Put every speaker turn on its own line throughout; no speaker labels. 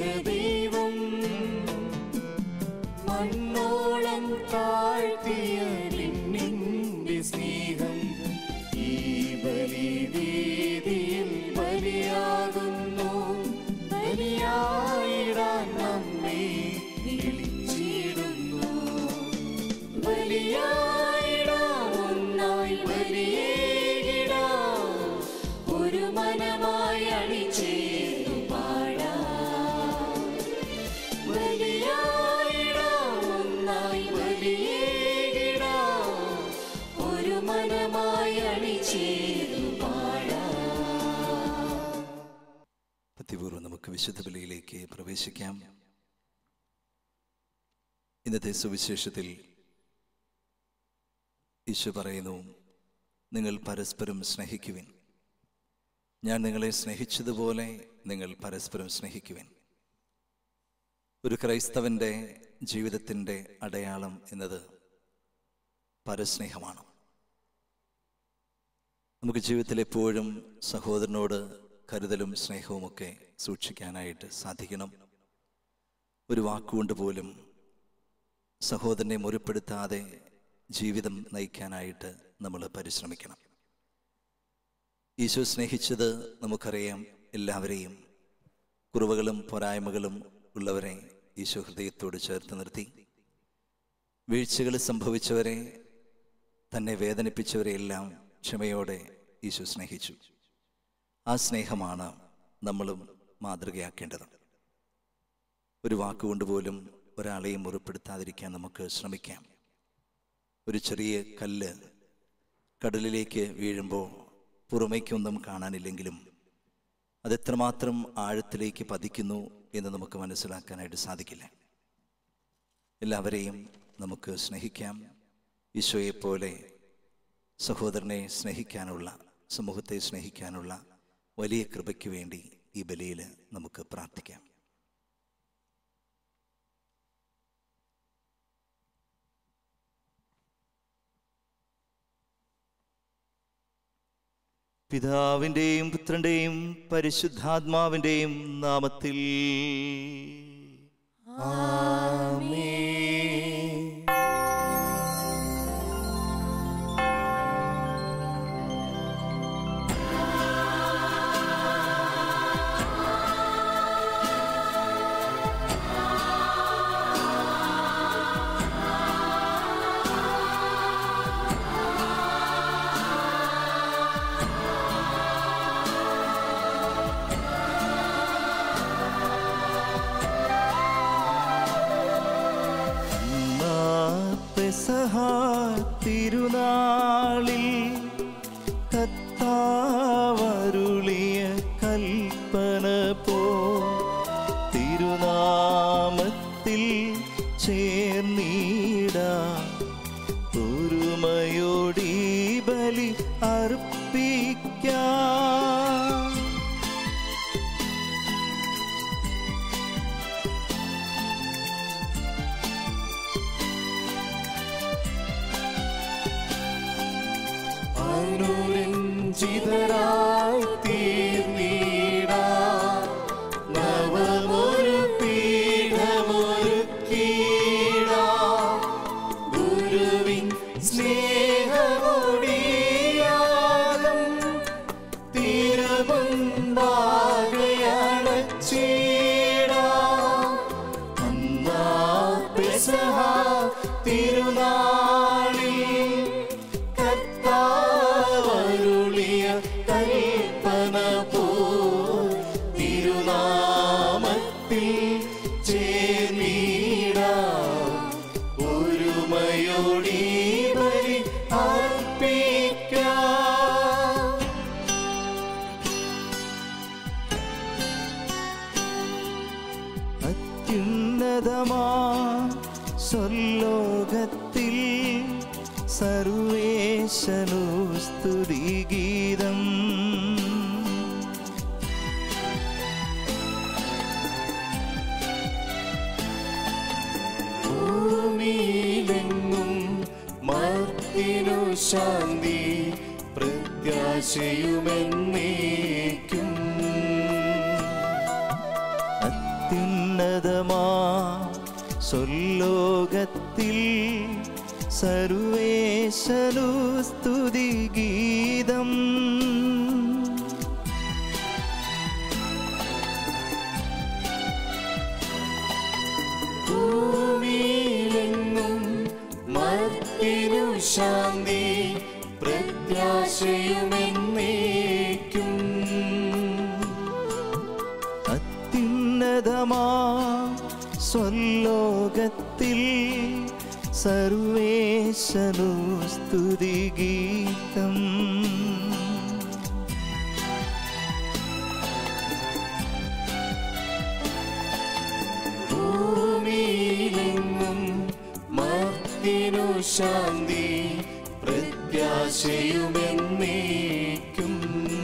ദൈവം മണ്ണോളം താഴ്ത്തിയ നിന്നിന്റെ സ്നേഹം ഈ ബലിവേദിയിൽ ബലിയാകുന്നു ബലിയായിടാൻ നമ്മെ വിളിച്ചിടുന്നു ബലിയായിടാം ഒന്നായി ബലിയേകിടാം ഒരു മനമായി അണിചേർന്നു പാടാം ബലിയായിടാം ഒന്നായി ബലിയേകിടാം ഒരു മനമായി അണിചേർന്നു പാടാം
ഭക്തിപൂർവ്വം നമുക്ക് വിശുദ്ധ ബലിയിലേക്ക് പ്രവേശിക്കാം ഇന്നത്തെ സുവിശേഷത്തിൽ ഈശോ പറയുന്നു നിങ്ങൾ പരസ്പരം സ്നേഹിക്കുവിൻ ഞാൻ നിങ്ങളെ സ്നേഹിച്ചതുപോലെ നിങ്ങൾ പരസ്പരം സ്നേഹിക്കുവിൻ ഒരു ക്രൈസ്തവൻ്റെ ജീവിതത്തിൻ്റെ അടയാളം എന്നത് പരസ്നേഹമാണ് നമുക്ക് ജീവിതത്തിൽ എപ്പോഴും സഹോദരനോട് കരുതലും സ്നേഹവുമൊക്കെ സൂക്ഷിക്കാനായിട്ട് സാധിക്കണം ഒരു വാക്കുകൊണ്ട് പോലും സഹോദരനെ മുറിപ്പെടുത്താതെ ജീവിതം നയിക്കാനായിട്ട് നമ്മൾ പരിശ്രമിക്കണം ഈശോ സ്നേഹിച്ചത് നമുക്കറിയാം എല്ലാവരെയും കുറവുകളും പോരായ്മകളും ഉള്ളവരെ ഈശോ ഹൃദയത്തോട് ചേർത്ത് നിർത്തി വീഴ്ചകൾ സംഭവിച്ചവരെ തന്നെ വേദനിപ്പിച്ചവരെയെല്ലാം ക്ഷമയോടെ ഈശോ സ്നേഹിച്ചു ആ സ്നേഹമാണ് നമ്മളും മാതൃകയാക്കേണ്ടത് ഒരു വാക്കുകൊണ്ട് പോലും ഒരാളെയും മുറിപ്പെടുത്താതിരിക്കാൻ നമുക്ക് ശ്രമിക്കാം ഒരു ചെറിയ കല്ല് കടലിലേക്ക് വീഴുമ്പോൾ പുറമേക്കൊന്നും കാണാനില്ലെങ്കിലും അതെത്രമാത്രം ആഴത്തിലേക്ക് പതിക്കുന്നു എന്ന് നമുക്ക് മനസ്സിലാക്കാനായിട്ട് സാധിക്കില്ല എല്ലാവരെയും നമുക്ക് സ്നേഹിക്കാം ഈശോയെപ്പോലെ സഹോദരനെ സ്നേഹിക്കാനുള്ള സമൂഹത്തെ സ്നേഹിക്കാനുള്ള വലിയ കൃപയ്ക്ക് വേണ്ടി ഈ ബലിയിൽ നമുക്ക് പ്രാർത്ഥിക്കാം പിതാവിൻ്റെയും പുത്രൻ്റെയും പരിശുദ്ധാത്മാവിൻ്റെയും നാമത്തിൽ പെസഹ തിരുനാളിൽ കത്താവരുളിയ കൽപ്പന പോ തിരുനാമത്തിൽ ചേർന്നീട ഒരുമയോടി ബലി അർപ്പിക്കാം
അനുരഞ്ജിതരായി തീർന്നീട നവമൊരു പീഠമൊരു കീട ഗുരുവിൻ സ്നേഹമൊടിയാകം തിരുമുൻപാകയണച്ചീട അന്നാ പെസഹ തിരുനാളിൽ കർത്താവരുളിയ കൽപ്പന പോ തിരുനാമത്തിൽ ചേർന്നീട ഒരുമയോടി ബലി അർപ്പിക്കാം
അത്യുന്നതമാ സ്വർലോകത്തിൽ സർവേശനു സ്തുതിഗീതം
ഭൂമിയിലെങ്ങും മർത്തിനു ശാന്തി പ്രത്യാശയുമെന്നേക്കും
അത്യുന്നതമാ സ്വല്ലോകത്തിൽ സർവേശനു സ്തുതിഗീതം
ഭൂമിയിലെങ്ങും മർത്തിനു ശാന്തി പ്രത്യാശയുമെന്നേക്കും
അത്യുന്നതമാ സ്വല്ലോകത്തിൽ സർവേശനു സ്തുതിഗീതം
ഭൂമിയിലെങ്ങും മർത്തിനു ശാന്തി പ്രത്യാശയുമെന്നേക്കും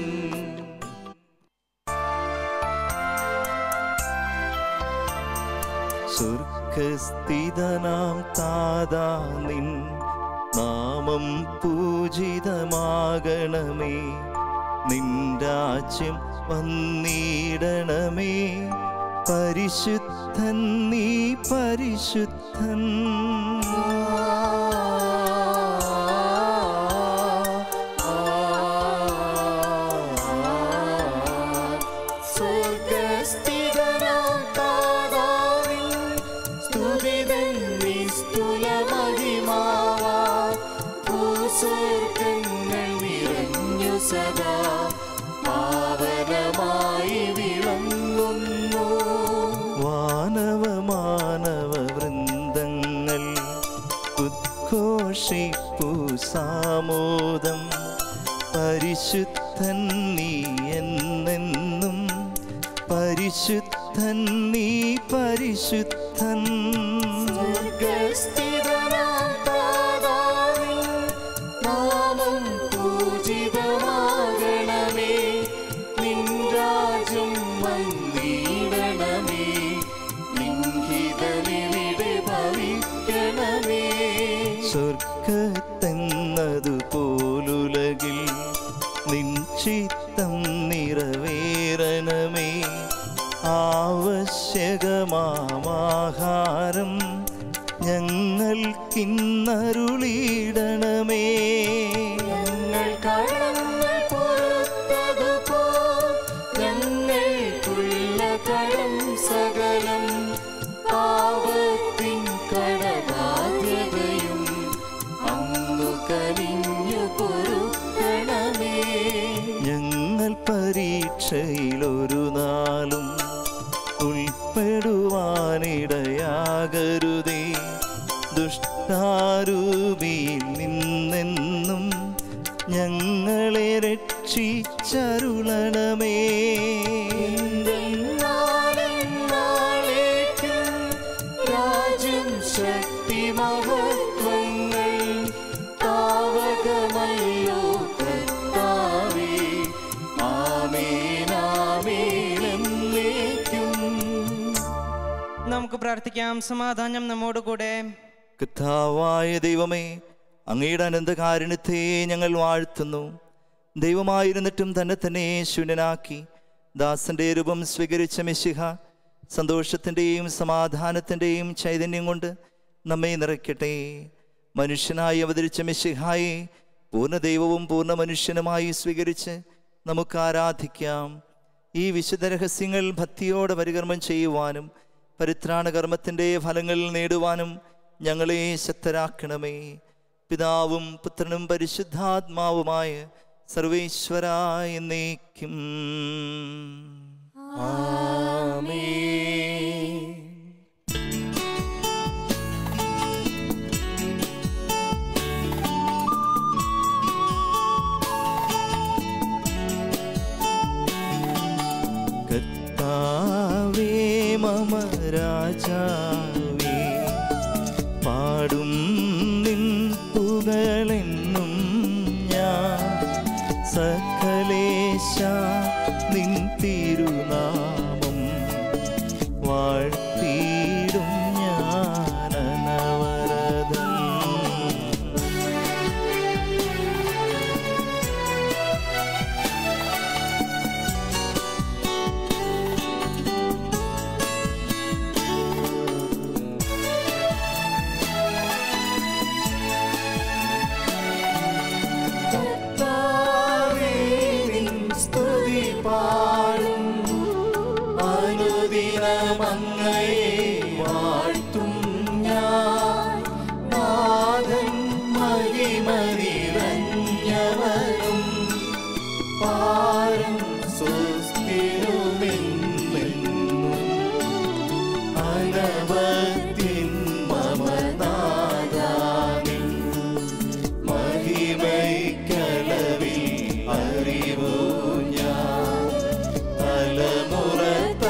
സ്വർഗസ്ഥിതനാം താതാ നിൻ നാമം പൂജിതമാകണമേ നിൻ രാജ്യം വന്നിടണമേ പരിശുദ്ധൻ നീ പരിശുദ്ധൻ
സ്വർഗസ്ഥിതനാം താതാവിൻ സ്തുതിതൻ നിസ്തുല മഹിമാവാ ഭൂസ്വർഗങ്ങൾ നിറഞ്ഞു സദാ പാവനമായി വിളങ്ങുന്നു
വാനവ മാനവ വൃന്ദങ്ങൾ ഉദ്ഘോഷിപ്പു സാമോദം പരിശുദ്ധൻ നീ എന്നെന്നും പരിശുദ്ധൻ നീ പരിശുദ്ധൻ
സ്വർഗസ്ഥിതനാം താതാവിൻ നാമം പൂജിതമാകണമേ നിൻ രാജ്യം വന്നിടണമേ നിൻഹിതമിവിടെ ഭവിക്കണമേ
സ്വർഗത്തെന്നതു പോലുലകിൽ നിൻ ചിത്തം നിറവേറണമേ ആവശ്യകമാഹാരം ഞങ്ങൾക്കിന്നരുളിയിടണമേ
ഞങ്ങൾ കടങ്ങൾ പൊറുത്തതുപോ ഞങ്ങൾക്കുള്ള കടം സകലം പാവത്തിൻ കടബാധ്യതയും അങ്ങു കനിഞ്ഞു പൊറുക്കണമേ
ഞങ്ങൾ പരീക്ഷയിലൊരു നാളും ഉൾപ്പെടുവാനിടയാകരുതേ ദുഷ്ടാരൂപിയിൽ നിന്നെന്നും ഞങ്ങളെ രക്ഷിച്ചരുളണമേ
നാളെന്നാളേക്കും രാജ്യം ശക്തി മഹത്വങ്ങൾ താവകമല്ലോ കർത്താവേ ആമേനാമേലെന്നേക്കും
നമുക്ക് പ്രാർത്ഥിക്കാം സമാധാനം നമ്മോട് കൂടെ
കർത്താവായ ദൈവമേ അങ്ങയുടെ അനന്തകാരുണ്യത്തെ ഞങ്ങൾ വാഴ്ത്തുന്നു ദൈവമായിരുന്നിട്ടും തന്നെ തന്നെ ശൂന്യനാക്കി ദാസന്റെ രൂപം സ്വീകരിച്ച മെസ്സിഹ സന്തോഷത്തിൻ്റെയും സമാധാനത്തിൻ്റെയും ചൈതന്യം കൊണ്ട് നമ്മെ നിറയ്ക്കട്ടെ മനുഷ്യനായി അവതരിച്ച മെസ്സിഹായെ പൂർണ്ണ ദൈവവും പൂർണ്ണ മനുഷ്യനുമായി സ്വീകരിച്ച് നമുക്ക് ആരാധിക്കാം ഈ വിശുദ്ധ രഹസ്യങ്ങൾ ഭക്തിയോടെ പരികർമ്മം ചെയ്യുവാനും പരിത്രാണ കർമ്മത്തിൻ്റെ ഫലങ്ങൾ നേടുവാനും ഞങ്ങളെ ശക്തരാക്കണമേ പിതാവും പുത്രനും പരിശുദ്ധാത്മാവുമായ സർവേശ്വരായ എന്നേക്കും കർത്താവേ മമ രാജാവേ പാടും നിൻ പുകളെന്നും ഞാൻ സകലേശ നിൻ തിരുനാമം വാഴ്ത്തിയിടും ഞാൻ അനവരതം മരണമങ്ങയെ വാഴ്ത്തും ഞാൻ നാഥൻ മഹിമനിറഞ്ഞവനും പാരം സുസ്ഥിരമെന്നെന്നും അനവത്തിൻ മമനാദാനിൻ മഹിമൈക്കലവിൽ അറിവു ഞാൻ തലമുറ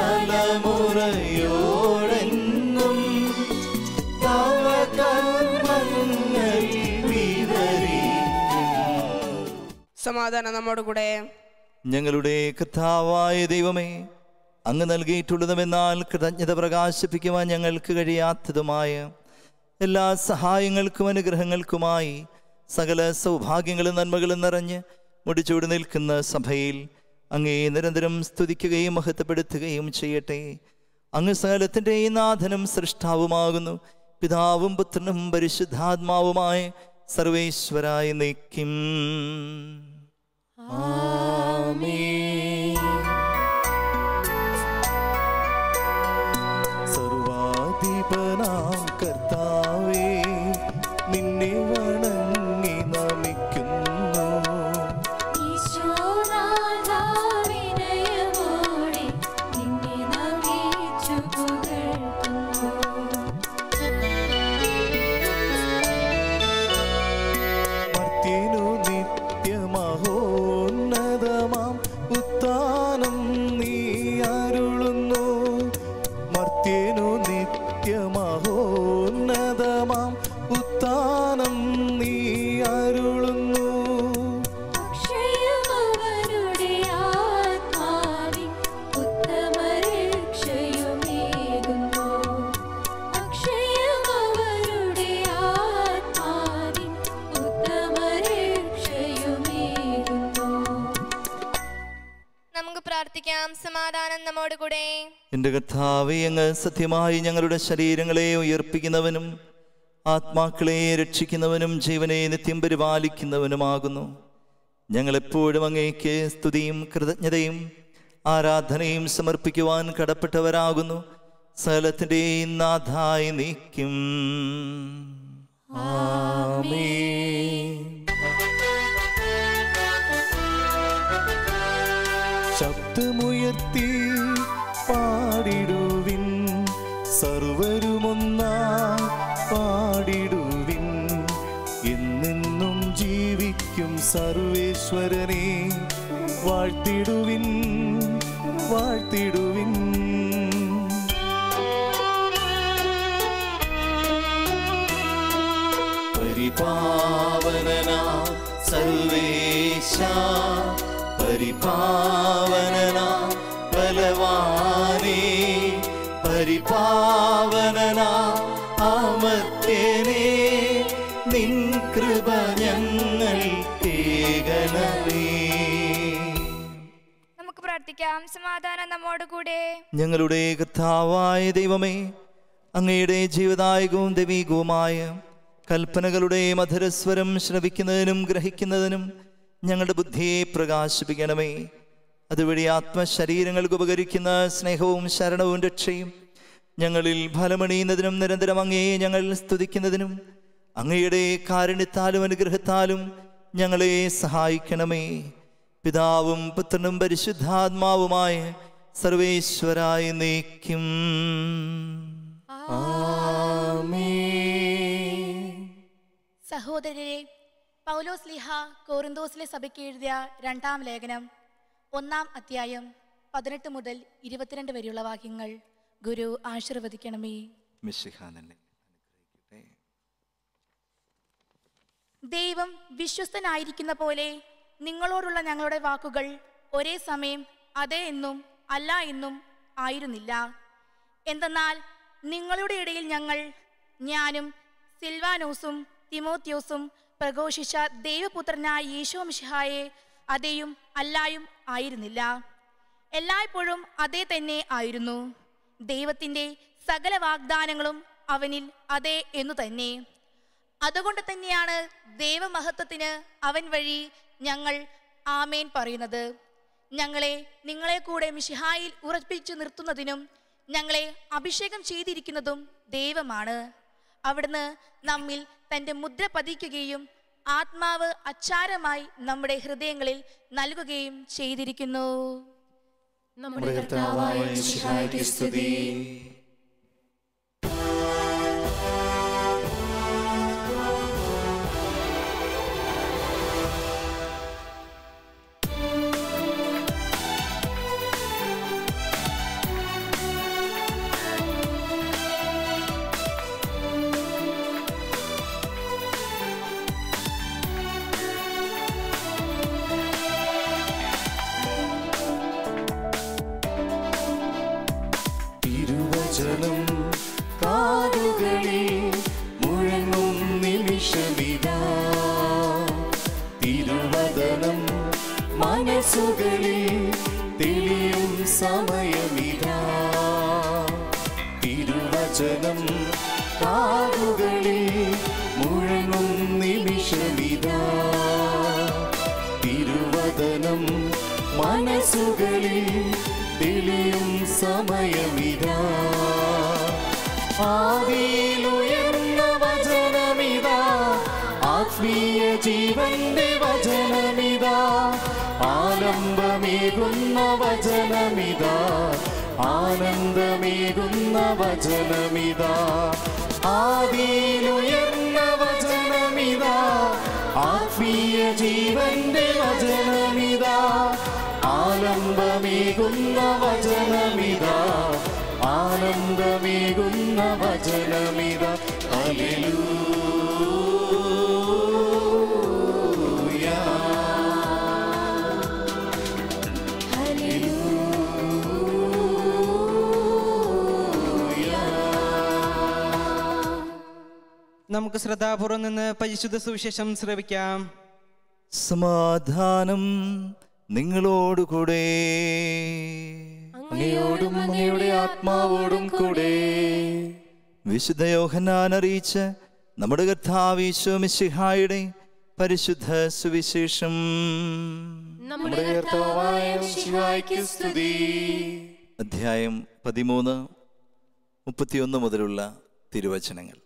തലമുറയോടെന്നും തവ കർമ്മങ്ങൾ വിവരിക്കും
സമാധാനം നമ്മോട് കൂടെ
ഞങ്ങളുടെ കർത്താവായ ദൈവമേ അങ്ങ് നൽകിയിട്ടുള്ളതുമെന്നാൽ കൃതജ്ഞത പ്രകാശിപ്പിക്കുവാൻ ഞങ്ങൾക്ക് കഴിയാത്തതുമായ എല്ലാ സഹായങ്ങൾക്കും അനുഗ്രഹങ്ങൾക്കുമായി സകല സൗഭാഗ്യങ്ങളും നന്മകളും നിറഞ്ഞ് മുടിച്ചൂട് നിൽക്കുന്ന സഭയിൽ അങ്ങേ നിരന്തരം സ്തുതിക്കുകയും മഹത്വപ്പെടുത്തുകയും ചെയ്യട്ടെ അങ്ങ് സകലത്തിൻ്റെ നാഥനും സൃഷ്ടാവുമാകുന്നു പിതാവും പുത്രനും പരിശുദ്ധാത്മാവുമായ സർവേശ്വരായ നിൽക്കും സർവാധിപനാം കർത്താവേ നിന്നെ വണങ്ങി നമിക്കുന്നു
ഈശോനാഥാവിനയമോടെ നിന്നെ നമിച്ചു പുകഴ്ത്തുന്നു
മർത്യനു നിത്യമഹോന്നതമാം ഉത്താനം നീ അരുളുന്നു മർത്യനു നിത്യമഹോന്നതമാം ഉത്താനം നീ അരുളുന്നു
അക്ഷയമവരുടെ ആത്മാവിൻ ഉത്തമരക്ഷയുമേകുന്നു അക്ഷയമവരുടെ ആത്മാവിൻ ഉത്തമരക്ഷയുമേകുന്നു
നമുക്ക് പ്രാർത്ഥിക്കാം സമാധാനം നമ്മോട് കൂടെ
എൻ്റെ കർത്താവെ അങ്ങ് സത്യമായി ഞങ്ങളുടെ ശരീരങ്ങളെ ഉയർപ്പിക്കുന്നവനും ആത്മാക്കളെ രക്ഷിക്കുന്നവനും ജീവനെ നിത്യം പരിപാലിക്കുന്നവനുമാകുന്നു ഞങ്ങളെപ്പോഴും അങ്ങേക്ക് സ്തുതിയും കൃതജ്ഞതയും ആരാധനയും സമർപ്പിക്കുവാൻ കടപ്പെട്ടവരാകുന്നു സകലത്തിൻ്റെയും നാഥായി നീക്കും ആമേൻ ശബ്ദമുയർത്തി പാടിടുവിൻ സർവരുമൊന്നായി പാടിടുവിൻ എന്നെന്നും ജീവിക്കും സർവേശ്വരനെ വാഴ്ത്തിടുവിൻ വാഴ്ത്തിടുവിൻ പരിപാവനനാ സർവേശ പരിപാവനനാ ബലവാനേ പരിപാവനനാ അമർത്യനേ നിൻ കൃപ ഞങ്ങൾ കേകണമേ
നമുക്ക് പ്രാർത്ഥിക്കാം സമാധാനം നമ്മോട് കൂടെ
ഞങ്ങളുടെ കർത്താവായ ദൈവമേ അങ്ങയുടെ ജീവദായകവും ദൈവീകവുമായ കൽപ്പനകളുടെ മധുരസ്വരം ശ്രവിക്കുന്നതിനും ഗ്രഹിക്കുന്നതിനും ഞങ്ങളുടെ ബുദ്ധിയെ പ്രകാശിപ്പിക്കണമേ അതുവഴി ആത്മശരീരങ്ങൾക്ക് ഉപകരിക്കുന്ന സ്നേഹവും ശരണവും രക്ഷയും ഞങ്ങളിൽ ഫലമണിയുന്നതിനും നിരന്തരം അങ്ങയെ ഞങ്ങൾ സ്തുതിക്കുന്നതിനും അങ്ങയുടെ കാരുണ്യത്താലും അനുഗ്രഹത്താലും ഞങ്ങളെ സഹായിക്കണമേ പിതാവും പുത്രനും പരിശുദ്ധാത്മാവുമായ സർവേശ്വരായ നീക്കും
സഹോദരരെ പൗലോസ് ലിഹ കോറിന്തോസിലെ സഭയ്ക്ക് എഴുതിയ രണ്ടാം ലേഖനം ഒന്നാം അധ്യായം പതിനെട്ട് മുതൽ ഇരുപത്തിരണ്ട് വരെയുള്ള വാക്യങ്ങൾ ഗുരു ആശീർവദിക്കണമേ
മിശിഹ നിന്നെ അനുഗ്രഹിക്കട്ടെ
ദൈവം വിശ്വസ്തനായിരിക്കുന്ന പോലെ നിങ്ങളോടുള്ള ഞങ്ങളുടെ വാക്കുകൾ ഒരേ സമയം അതെ എന്നും അല്ല എന്നും ആയിരുന്നില്ല എന്തെന്നാൽ നിങ്ങളുടെ ഇടയിൽ ഞങ്ങൾ ഞാനും സിൽവാനോസും തിമോത്യോസും പ്രഘോഷിച്ച ദൈവപുത്രനായ യേശോ മിശിഹായെ അതേയും അല്ലായും ആയിരുന്നില്ല എല്ലായ്പ്പോഴും അതേ തന്നെ ആയിരുന്നു ദൈവത്തിൻ്റെ സകല വാഗ്ദാനങ്ങളും അവനിൽ അതെ എന്നു തന്നെ അതുകൊണ്ട് തന്നെയാണ് ദൈവമഹത്വത്തിന് അവൻ വഴി ഞങ്ങൾ ആമേൻ പറയുന്നത് ഞങ്ങളെ നിങ്ങളെ കൂടെ മിഷിഹായിൽ ഉറപ്പിച്ചു നിർത്തുന്നതിനും ഞങ്ങളെ അഭിഷേകം ചെയ്തിരിക്കുന്നതും ദൈവമാണ് അവിടുന്ന് നമ്മിൽ തൻ്റെ മുദ്ര പതിക്കുകയും ആത്മാവ് അച്ചാരമായി നമ്മുടെ ഹൃദയങ്ങളിൽ നൽകുകയും ചെയ്തിരിക്കുന്നു
നമ്മുടെ കർത്താവായ മിശിഹായ്ക്ക് സ്തുതി
തിരുവചനം കാതുകളിൽ മുഴങ്ങും നിമിഷമിതാ തിരുവചനം മനസ്സുകളിൽ തെളിയും സമയമിതാ തിരുവചനം കാതുകളിൽ മുഴങ്ങും നിമിഷമിതാ തിരുവചനം മനസ്സുകളിൽ തെളിയും സമയമിതാ ആദിയിലുയർന്ന വചനമിതാ ആത്മീയ ജീവന്റെ വചനമിതാ ആലംബമേകുന്ന വചനമിതാ ആനന്ദമേകുന്ന വചനമിതാ ആദിയിലുയർന്ന വചനമിതാ ആത്മീയ ജീവന്റെ വചനമിതാ ആലംബമേകുന്ന വചനമിതാ ആനന്ദമേകുന്ന വചനമിതാ ഹല്ലേലൂയ
നമുക്ക് ശ്രദ്ധാപൂർവം നിന്ന് പരിശുദ്ധ സുവിശേഷം ശ്രവിക്കാം
സമാധാനം നിങ്ങളോടുകൂടെ
അങ്ങയോടും അങ്ങയുടെ ആത്മാവോടും കൂടെ
വിശുദ്ധ യോഹന്നാൻ അറിയിച്ച് നമ്മുടെ കർത്താവീശോ മിശിഹായുടെ പരിശുദ്ധ സുവിശേഷം
നമ്മുടെ കർത്താവായ മിശിഹായ്ക്ക് സ്തുതി
അധ്യായം പതിമൂന്ന് മുപ്പത്തിയൊന്ന് മുതലുള്ള തിരുവചനങ്ങൾ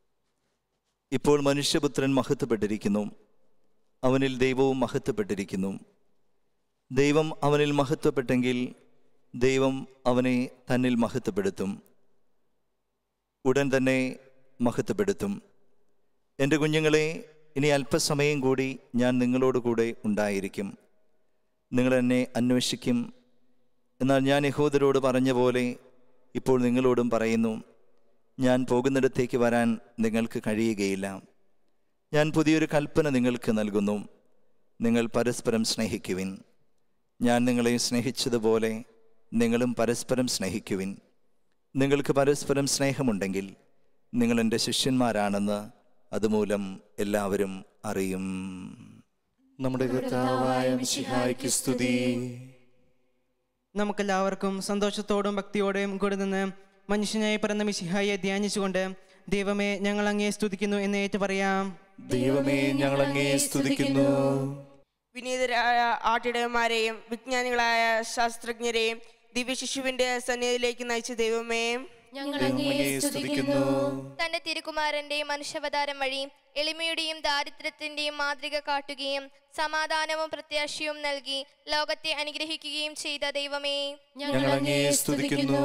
ഇപ്പോൾ മനുഷ്യപുത്രൻ മഹത്വപ്പെട്ടിരിക്കുന്നു അവനിൽ ദൈവവും മഹത്വപ്പെട്ടിരിക്കുന്നു ദൈവം അവനിൽ മഹത്വപ്പെട്ടെങ്കിൽ ദൈവം അവനെ തന്നിൽ മഹത്വപ്പെടുത്തും ഉടൻ തന്നെ മഹത്വപ്പെടുത്തും എൻ്റെ കുഞ്ഞുങ്ങളെ ഇനി അല്പസമയം കൂടി ഞാൻ നിങ്ങളോട് കൂടെ ഉണ്ടായിരിക്കും നിങ്ങൾ എന്നെ അന്വേഷിക്കും എന്നാൽ ഞാൻ യഹൂദരോട് പറഞ്ഞ പോലെ ഇപ്പോൾ നിങ്ങളോടും പറയുന്നു ഞാൻ പോകുന്നിടത്തേക്ക് വരാൻ നിങ്ങൾക്ക് കഴിയുകയില്ല ഞാൻ പുതിയൊരു കൽപ്പന നിങ്ങൾക്ക് നൽകുന്നു നിങ്ങൾ പരസ്പരം സ്നേഹിക്കുവിൻ ഞാൻ നിങ്ങളെ സ്നേഹിച്ചതുപോലെ നിങ്ങളും പരസ്പരം സ്നേഹിക്കുവിൻ നിങ്ങൾക്ക് പരസ്പരം സ്നേഹമുണ്ടെങ്കിൽ നിങ്ങൾ എൻ്റെ ശിഷ്യന്മാരാണെന്ന് അതുമൂലം എല്ലാവരും അറിയും
നമ്മുടെ കർത്താവായ മിശിഹായ്ക്ക് സ്തുതി
നമുക്കെല്ലാവർക്കും സന്തോഷത്തോടും ഭക്തിയോടെയും കൂടെ നിന്ന് മനുഷ്യനായി പിറന്ന മിശിഹായെ ധ്യാനിച്ചുകൊണ്ട് ദൈവമേ ഞങ്ങൾ അങ്ങേ സ്തുതിക്കുന്നു എന്ന് ഏറ്റു പറയാം
ദൈവമേ ഞങ്ങൾ അങ്ങേ സ്തുതിക്കുന്നു
വിനീതരായ ആട്ടിടയന്മാരെയും വിജ്ഞാനികളായ ശാസ്ത്രജ്ഞരെയും ദിവ്യശിശുവിന്റെ സന്നിധിയിലേക്ക് നയിച്ച ദൈവമേ
ഞങ്ങൾ
ദൈവമേ
അങ്ങേ
സ്തുതിക്കുന്നു
സ്തുതിക്കുന്നു
തന്റെ തിരുക്കുമാരന്റെ മനുഷ്യാവതാരം വഴി എളിമയുടെയും ദാരിദ്ര്യത്തിന്റെയും മാതൃക കാട്ടുകയും സമാധാനവും പ്രത്യാശയും നൽകി ലോകത്തെ അനുഗ്രഹിക്കുകയും ചെയ്ത ദൈവമേ
ഞങ്ങൾ അങ്ങേ സ്തുതിക്കുന്നു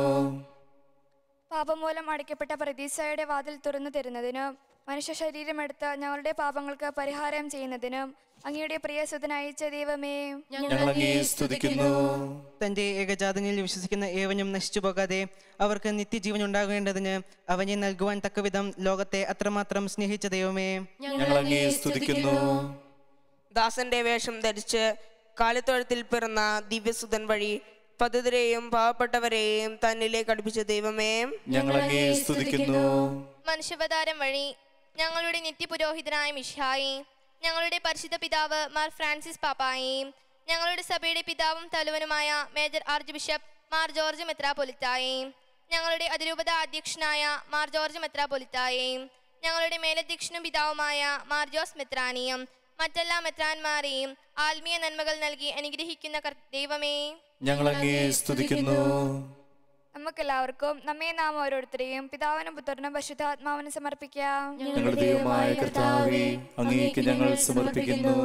പാപം മൂലം അടയ്ക്കപ്പെട്ട പ്രതീക്ഷയുടെ വാതിൽ തുറന്നു തരുന്നതിനും മനുഷ്യ ശരീരമെടുത്ത് ഞങ്ങളുടെ പാപങ്ങൾക്ക് പരിഹാരം ചെയ്യുന്നതിനും അങ്ങയുടെ പ്രിയസുതൻ അയച്ച ദൈവമേ
ഞങ്ങൾ അങ്ങേ സ്തുതിക്കുന്നു
തന്റെ ഏകജാതനിൽ വിശ്വസിക്കുന്ന ഏവനും നശിച്ചു പോകാതെ അവർക്ക് നിത്യജീവൻ ഉണ്ടാകേണ്ടതിന് അവനെ നൽകുവാൻ തക്കവിധം ലോകത്തെ അത്രമാത്രം സ്നേഹിച്ച ദൈവമേ
ഞങ്ങൾ അങ്ങേ സ്തുതിക്കുന്നു
ദാസന്റെ വേഷം ധരിച്ച് കാലിത്തൊഴുത്തിൽ പിറന്ന ദിവ്യസുതൻ വഴി പതിതരെയും പാവപ്പെട്ടവരെയും തന്നിലേക്ക് അടുപ്പിച്ച ദൈവമേ
ഞങ്ങൾ അങ്ങേ സ്തുതിക്കുന്നു
മനുഷ്യാവതാരം വഴി ഞങ്ങളുടെ നിത്യപുരോഹിതനായ മിഷായി ഞങ്ങളുടെ പരിശുദ്ധ പിതാവ് മാർ ഫ്രാൻസിസ് പാപ്പായി ഞങ്ങളുടെ സഭയുടെ പിതാവും തലവനുമായ major archbishop Mar George മെത്രാപൊലിത്തായി ഞങ്ങളുടെ അതിരൂപത അധ്യക്ഷനായ മാർ ജോർജ് മെത്രാപൊലിത്തായി ഞങ്ങളുടെ മേലധ്യക്ഷനും പിതാവുമായ മാർ ജോസ് മെത്രാനിയും മറ്റെല്ലാ മെത്രാന്മാരെയും ആത്മീയ നന്മകൾ നൽകി അനുഗ്രഹിക്കുന്ന കർ- ദൈവമേ
ഞങ്ങൾ അങ്ങേ സ്തുതിക്കുന്നു
നമുക്കെല്ലാവർക്കും നമ്മെ നാം ഓരോരുത്തരെയും പിതാവിനും പുത്രനും പരിശുദ്ധാത്മാവിനും സമർപ്പിക്കാം
ഞങ്ങളുടെ ദൈവമായ കർത്താവേ അങ്ങേക്ക് ഞങ്ങൾ സമർപ്പിക്കുന്നു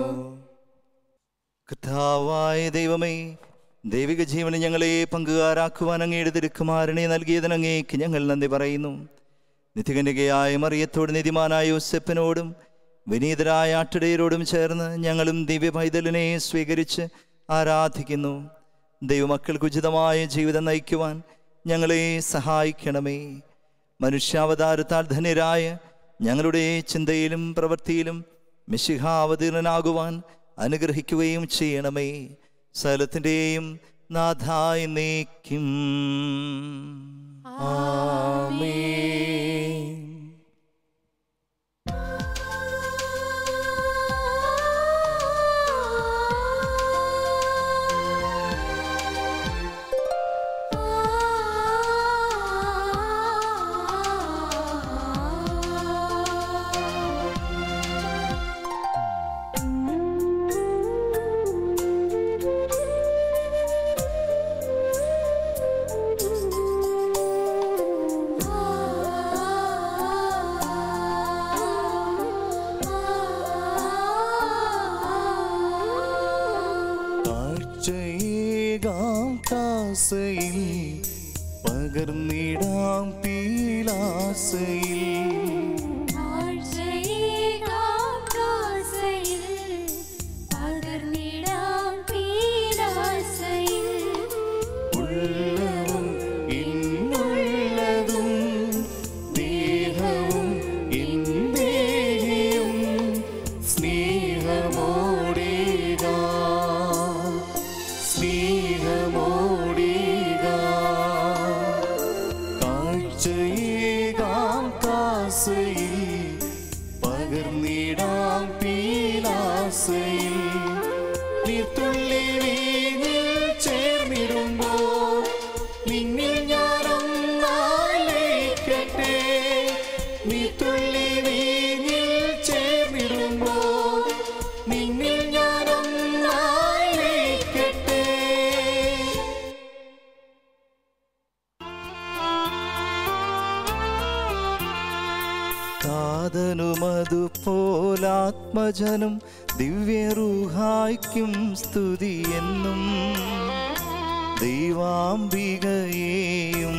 കർത്താവായ ദൈവമേ ദൈവിക ജീവന് ഞങ്ങളെ പങ്കുകാരാക്കുവാൻ അങ്ങയുടെ തിരുക്കുമാരനെ നൽകിയതിന് അങ്ങേക്ക് ഞങ്ങൾ നന്ദി പറയുന്നു നിധികന്യകയായ മറിയത്തോട് നിധിമാനായ യോസെപ്പിനോടും വിനീതരായ ആട്ടിടയരോടും ചേർന്ന് ഞങ്ങളും ദിവ്യ പൈതലിനെ സ്വീകരിച്ച് ആരാധിക്കുന്നു ദൈവമക്കൾക്ക് ഉചിതമായ ജീവിതം നയിക്കുവാൻ ഞങ്ങളെ സഹായിക്കണമേ മനുഷ്യാവതാരത്താൽ ധന്യരായ ഞങ്ങളുടെ ചിന്തയിലും പ്രവൃത്തിയിലും മിശിഹാവതീർണനാകുവാൻ അനുഗ്രഹിക്കുകയും ചെയ്യണമേ സ്ഥലത്തിൻ്റെയും നാഥായി നീക്കും
കാഴ്ചയേകാം കാസയിൽ പകർന്നിടാം പീലാസയിൽ ഉള്ളവും ഇന്നുള്ളതും ദേഹവും ഇന്നേയും സ്നേഹമോടേകാം സ്നേഹമോടേകാം കാഴ്ചയേകാം കാസയിൽ പകർന്നിടാം പീലാസയിൽ നീർത്തുള്ളി വീഞ്ഞിൽ ചേർന്നിടുമ്പോൾ നിന്നിൽ ഞാനൊന്നായി ലയിക്കട്ടെ നീർത്തുള്ളി വീഞ്ഞിൽ ചേർന്നിടുമ്പോൾ നിന്നിൽ ഞാനൊന്നായി ലയിക്കട്ടെ
താതനുമതുപോലാത്മജനും ദിവ്യറൂഹായ്ക്കും സ്തുതി എന്നും ദൈവാംബികയെയും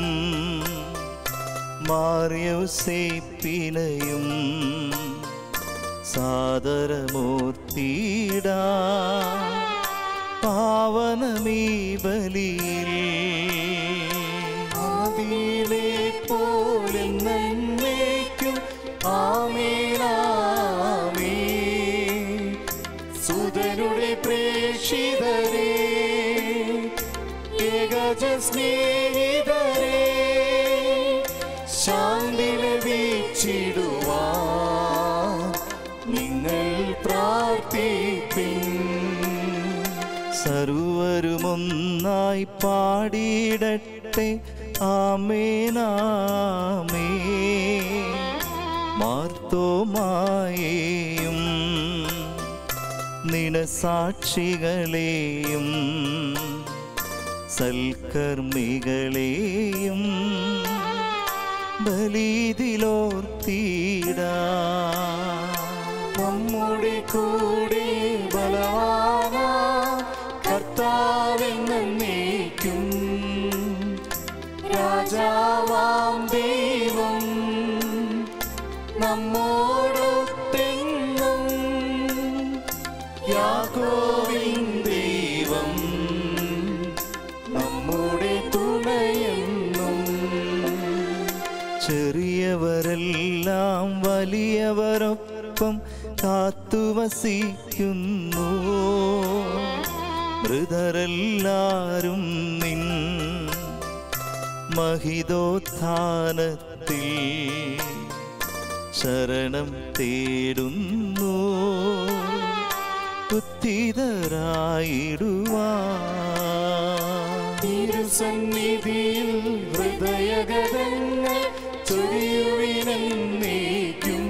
മാറിയോസേപ്പിനെയും സാദരമൂർത്തിടാ പാവനമീ ബലിയിൽ
ആദിയിലെ പോലെ നന്മയ്ക്കും ആമേനാമേ സുതരുടെ പ്രേക്ഷിതരെ ഏകജ സ്നേഹിതരെ ശാന്തി ലഭിച്ചിടുവാൻ നിങ്ങൾ പ്രാർത്ഥിപ്പിൻ
സർവരുമൊന്നായി പാടിയിടട്ടെ ആമേനാമേ മാർത്തോമായേയും നിണസാക്ഷികളെയും സൽക്കർമ്മികളെയും ബലീതിലോർത്തിടാ
നമ്മുടെ കൂടെ ബലവാന കർത്താവെന്നേക്കും രാജാവാം ദൈവം നമ്മോടൊത്തെങ്ങും യാക്കോവിൻ ദൈവം നമ്മുടെ തുണയെന്നും
ചെറിയവരെല്ലാം വലിയവരൊപ്പം കാത്തുവസിക്കുന്നു മൃതരെല്ലാരും നിൻ മഹിതോത്ഥാനത്തിൽ ശരണം തേടുന്നു ഉത്തിതരായിടുവാ
തിരുസന്നിധിയിൽ ഹൃദയഗതങ്ങൾ ചൊരിയുവിനേക്കും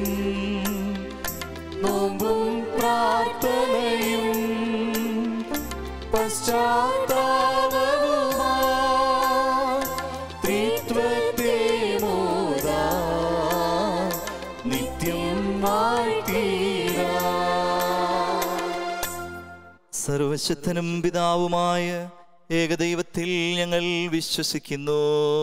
നോമ്പും പ്രാർത്ഥനയും പശ്ചാത്താപവുമാ ത്രി
സർവശക്തനും പിതാവുമായ ഏകദൈവത്തിൽ ഞങ്ങൾ വിശ്വസിക്കുന്നു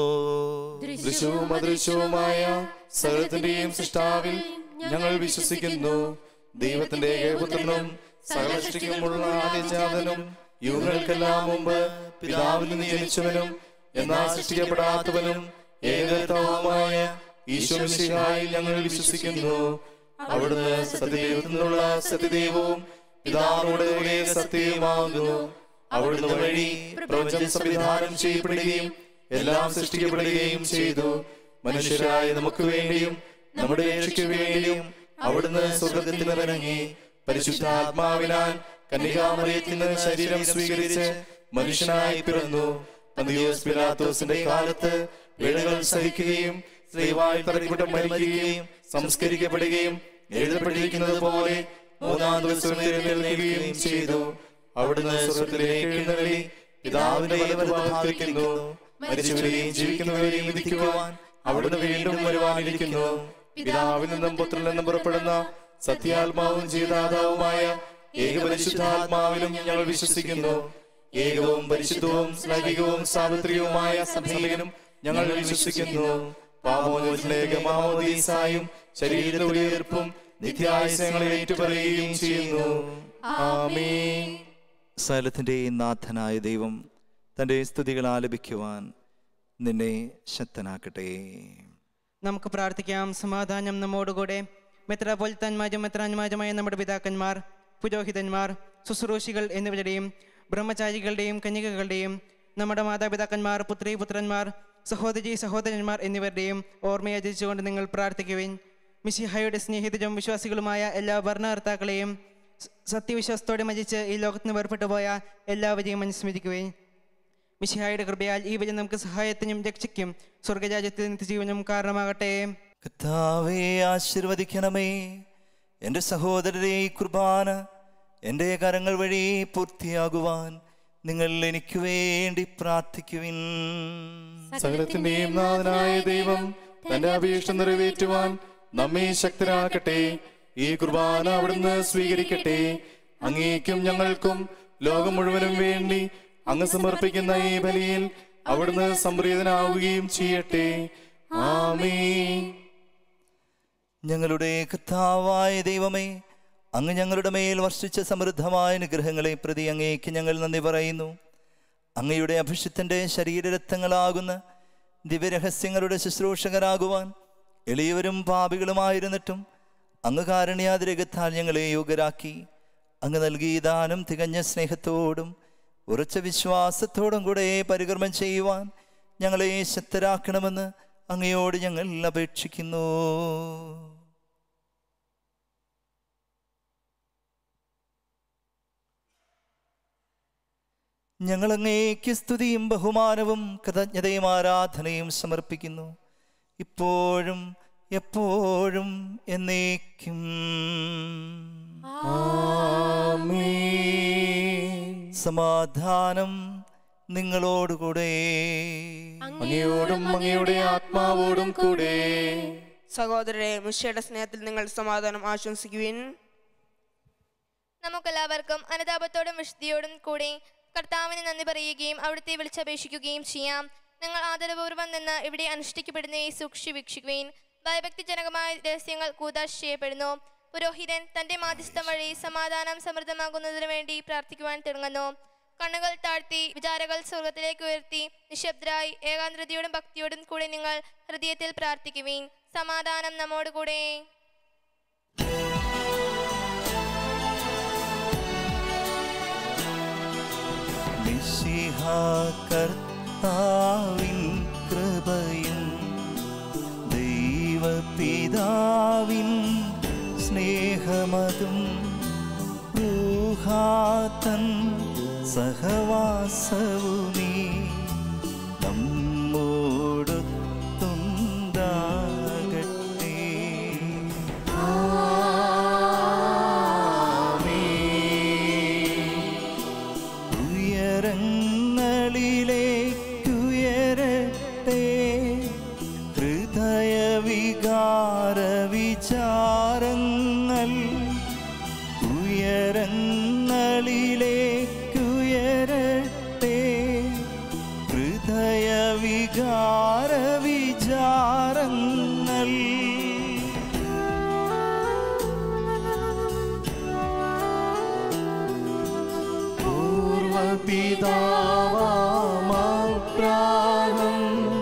ദൃശ്യവും അദൃശ്യവുമായ സകലത്തിന്റെയും സൃഷ്ടാവിൽ ഞങ്ങൾ വിശ്വസിക്കുന്നു ദൈവത്തിന്റെ ഏകപുത്രനും സകല സൃഷ്ടിക്കുമുള്ള ആദിജാതനും യുഗങ്ങൾക്കെല്ലാം മുമ്പ് പിതാവിൽ നിന്ന് ജനിച്ചവനും എന്നാൽ സൃഷ്ടിക്കപ്പെടാത്തവനും ഏകത്വവുമായ ഈശ്വരശിഹായി ഞങ്ങൾ വിശ്വസിക്കുന്നു അവിടുന്ന് സത്യദൈവത്തിൽ നിന്നുള്ള സത്യദൈവവും പിതാവിനോട് കൂടെ സത്യവുമാകുന്നു അവിടുന്ന് വഴി പ്രപഞ്ചം സംവിധാനം ചെയ്യപ്പെടുകയും എല്ലാം സൃഷ്ടിക്കപ്പെടുകയും ചെയ്തു മനുഷ്യരായ നമുക്ക് വേണ്ടിയും നമ്മുടെ രക്ഷയ്ക്ക് വേണ്ടിയും അവിടുന്ന് സ്വർഗത്തിൽ നിന്നിറങ്ങി പരിശുദ്ധാത്മാവിനാൽ കന്യകാമറിയത്തിൽ നിന്ന് ശരീരം സ്വീകരിച്ച് മനുഷ്യനായി പിറന്നു പന്തിയോസ് പിലാത്തോസിന്റെ കാലത്ത് വേളകൾ സഹിക്കുകയും സ്ത്രീവായി തറക്കപ്പെട്ട് മരിക്കുകയും സംസ്കരിക്കപ്പെടുകയും എഴുതപ്പെട്ടിരിക്കുന്നത് പോലെ മൂന്നാം ദിവസം എഴുന്നേൽക്കുകയും ചെയ്തു അവിടുന്ന് സ്വർഗത്തിലേക്ക് എഴുന്നള്ളി പിതാവിന്റെ വലതുഭാഗത്തിരിക്കുന്നു മരിച്ചവരെയും ജീവിക്കുന്നവരെയും വിധിക്കുവാൻ അവിടുന്ന് വീണ്ടും വരുവാനിരിക്കുന്നു പിതാവിൽ നിന്നും പുത്രനിൽ നിന്നും പുറപ്പെടുന്ന സത്യാത്മാവും ജീതാതാവുമായ ഏകപരിശുദ്ധാത്മാവിലും ഞങ്ങൾ വിശ്വസിക്കുന്നു ഏകവും പരിശുദ്ധവും സ്ലൈവികവും സാർവത്രികവുമായ സഭയിലും ഞങ്ങൾ വിശ്വസിക്കുന്നു പാമോദീസായും ശരീരത്തിന്റെ ഉയർപ്പും നിത്യായുസങ്ങളെ ഏറ്റുപറയുകയും ചെയ്യുന്നു ആമേൻ
സകലത്തിൻ്റെ നാഥനായ ദൈവം തൻ്റെ സ്തുതികൾ ആലപിക്കുവാൻ നിന്നെ ശക്തനാക്കട്ടെ
നമുക്ക് പ്രാർത്ഥിക്കാം സമാധാനം നമ്മോടുകൂടെ മെത്രാപോലിത്താന്മാരും മെത്രാന്മാരുമായ നമ്മുടെ പിതാക്കന്മാർ പുരോഹിതന്മാർ ശുശ്രൂഷികൾ എന്നിവരുടെയും ബ്രഹ്മചാരികളുടെയും കന്യകകളുടെയും നമ്മുടെ മാതാപിതാക്കന്മാർ പുത്രി പുത്രന്മാർ സഹോദരി സഹോദരന്മാർ എന്നിവരുടെയും ഓർമ്മയാചരിച്ചുകൊണ്ട് നിങ്ങൾ പ്രാർത്ഥിക്കുവിൻ മിശിഹയുടെ സ്നേഹിതരും വിശ്വാസികളുമായ എല്ലാ ഭരണകർത്താക്കളെയും സ- സത്യവിശ്വാസത്തോടെ മരിച്ച് ഈ ലോകത്ത് നിന്ന് വേർപെട്ടു പോയ എല്ലാവരെയും അനുസ്മരിക്കുവിൻ മിശിഹായുടെ കൃപയാൽ ഈ വഴി നമുക്ക് സഹായത്തിനും രക്ഷയ്ക്കും സ്വർഗരാജ്യത്തിൽ നിത്യജീവനും കാരണമാകട്ടെ
കർത്താവെ ആശീർവദിക്കണമേ എൻ്റെ സഹോദരരെ ഈ കുർബാന എൻ്റെ കരങ്ങൾ വഴി പൂർത്തിയാകുവാൻ നിങ്ങൾ എനിക്ക് വേണ്ടി പ്രാർത്ഥിക്കുവിൻ
സകലത്തിന്റെയും നാഥനായ ദൈവം തന്റെ അപേക്ഷ നിറവേറ്റുവാൻ നമ്മെ ശക്തരാക്കട്ടെ ഈ കുർബാന അവിടുന്ന് സ്വീകരിക്കട്ടെ അങ്ങേക്കും ഞങ്ങൾക്കും ലോകം മുഴുവനും വേണ്ടി അങ്ങ് സമർപ്പിക്കുന്ന ഈ ബലിയിൽ അവിടുന്ന് സംപ്രീതനാവുകയും ചെയ്യട്ടെ ആമേൻ
ഞങ്ങളുടെ കർത്താവായ ദൈവമേ അങ്ങ് ഞങ്ങളുടെ മേൽ വർഷിച്ച സമൃദ്ധമായ അനുഗ്രഹങ്ങളെ പ്രതി അങ്ങേക്ക് ഞങ്ങൾ നന്ദി പറയുന്നു അങ്ങയുടെ അഭിഷിത്തൻ്റെ ശരീരരക്തങ്ങളാകുന്ന ദിവ്യരഹസ്യങ്ങളുടെ ശുശ്രൂഷകരാകുവാൻ എളിയവരും പാപികളുമായിരുന്നിട്ടും അങ്ങ് കാരുണ്യാതിരകത്താൽ ഞങ്ങളെ യോഗ്യരാക്കി അങ്ങ് നൽകിയ ദാനം തികഞ്ഞ സ്നേഹത്തോടും ഉറച്ച വിശ്വാസത്തോടും കൂടെ പരികർമ്മം ചെയ്യുവാൻ ഞങ്ങളെ ശക്തരാക്കണമെന്ന് അങ്ങയോട് ഞങ്ങൾ അപേക്ഷിക്കുന്നു ഞങ്ങൾ അങ്ങേക്ക് സ്തുതിയും ബഹുമാനവും കൃതജ്ഞതയും ആരാധനയും സമർപ്പിക്കുന്നു ഇപ്പോഴും എപ്പോഴും എന്നേക്കും സമാധാനം നിങ്ങളോടുകൂടെ
അങ്ങയോടും അങ്ങയുടെ ആത്മാവോടും കൂടെ
സഹോദരരെ മിഷയുടെ സ്നേഹത്തിൽ നിങ്ങൾ സമാധാനം ആശംസിക്കുവിൻ
നമുക്കെല്ലാവർക്കും അനുതാപത്തോടും വിശുദ്ധിയോടും കൂടി കർത്താവിന് നന്ദി പറയുകയും അവിടുത്തെ വിളിച്ചപേക്ഷിക്കുകയും ചെയ്യാം നിങ്ങൾ ആദരപൂർവ്വം നിന്ന് ഇവിടെ അനുഷ്ഠിക്കപ്പെടുന്നവയെ സൂക്ഷിച്ചു വീക്ഷിക്കുകയും ഭയഭക്തിജനകമായ രഹസ്യങ്ങൾ കൂതാശ ചെയ്യപ്പെടുന്നു പുരോഹിതൻ തന്റെ മാധ്യസ്ഥം വഴി സമാധാനം സമൃദ്ധമാകുന്നതിനു വേണ്ടി പ്രാർത്ഥിക്കുവാൻ തുടങ്ങുന്നു കണ്ണുകൾ താഴ്ത്തി വിചാരകൾ സ്വർഗത്തിലേക്ക് ഉയർത്തി നിശബ്ദരായി ഏകാഗ്രതയോടും ഭക്തിയോടും കൂടി നിങ്ങൾ ഹൃദയത്തിൽ പ്രാർത്ഥിക്കുവീൻ സമാധാനം നമ്മോടുകൂടെ
മിശിഹ കർത്താവിൻ കൃപയും ദൈവപിതാവിൻ സ്നേഹമതും ൂഹാതൻ സഹവാസവുമീ നമ്മോടൊത്തുണ്ടാകട്ടെ ഉയരങ്ങളിലേക്കുയരട്ടെ ഹൃദയവികാര വിചാരങ്ങൾ ഉയരങ്ങളിലേക്ക്
പിതാവാമാപ്രാഹം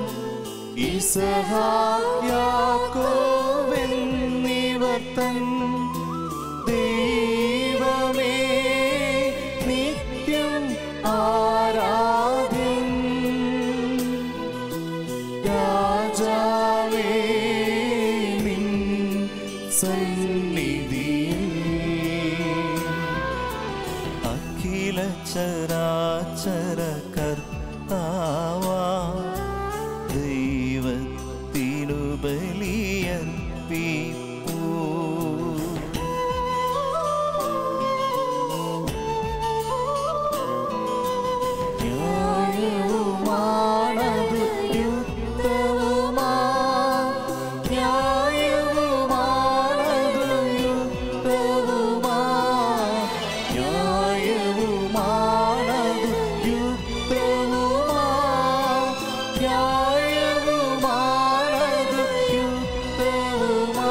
ഇസഹാക്യാക്കോവെന്നിവർ തൻ ദൈവമേ നിത്യം ആരാധ്യൻ രാജാവേ നിൻ സന്നിധിയിൽ
അഖില ചരാചര കർത്താവാ ദൈവത്തിനു ബലിയർപ്പിപ്പൂ
ന്യായവുമാണതു യുക്തവുമാ ന്യായവുമാണതു യുക്തവുമാ ന്യായവുമാണതു യുക്തവുമാ ന്യായവുമാണതു യുക്തവുമാ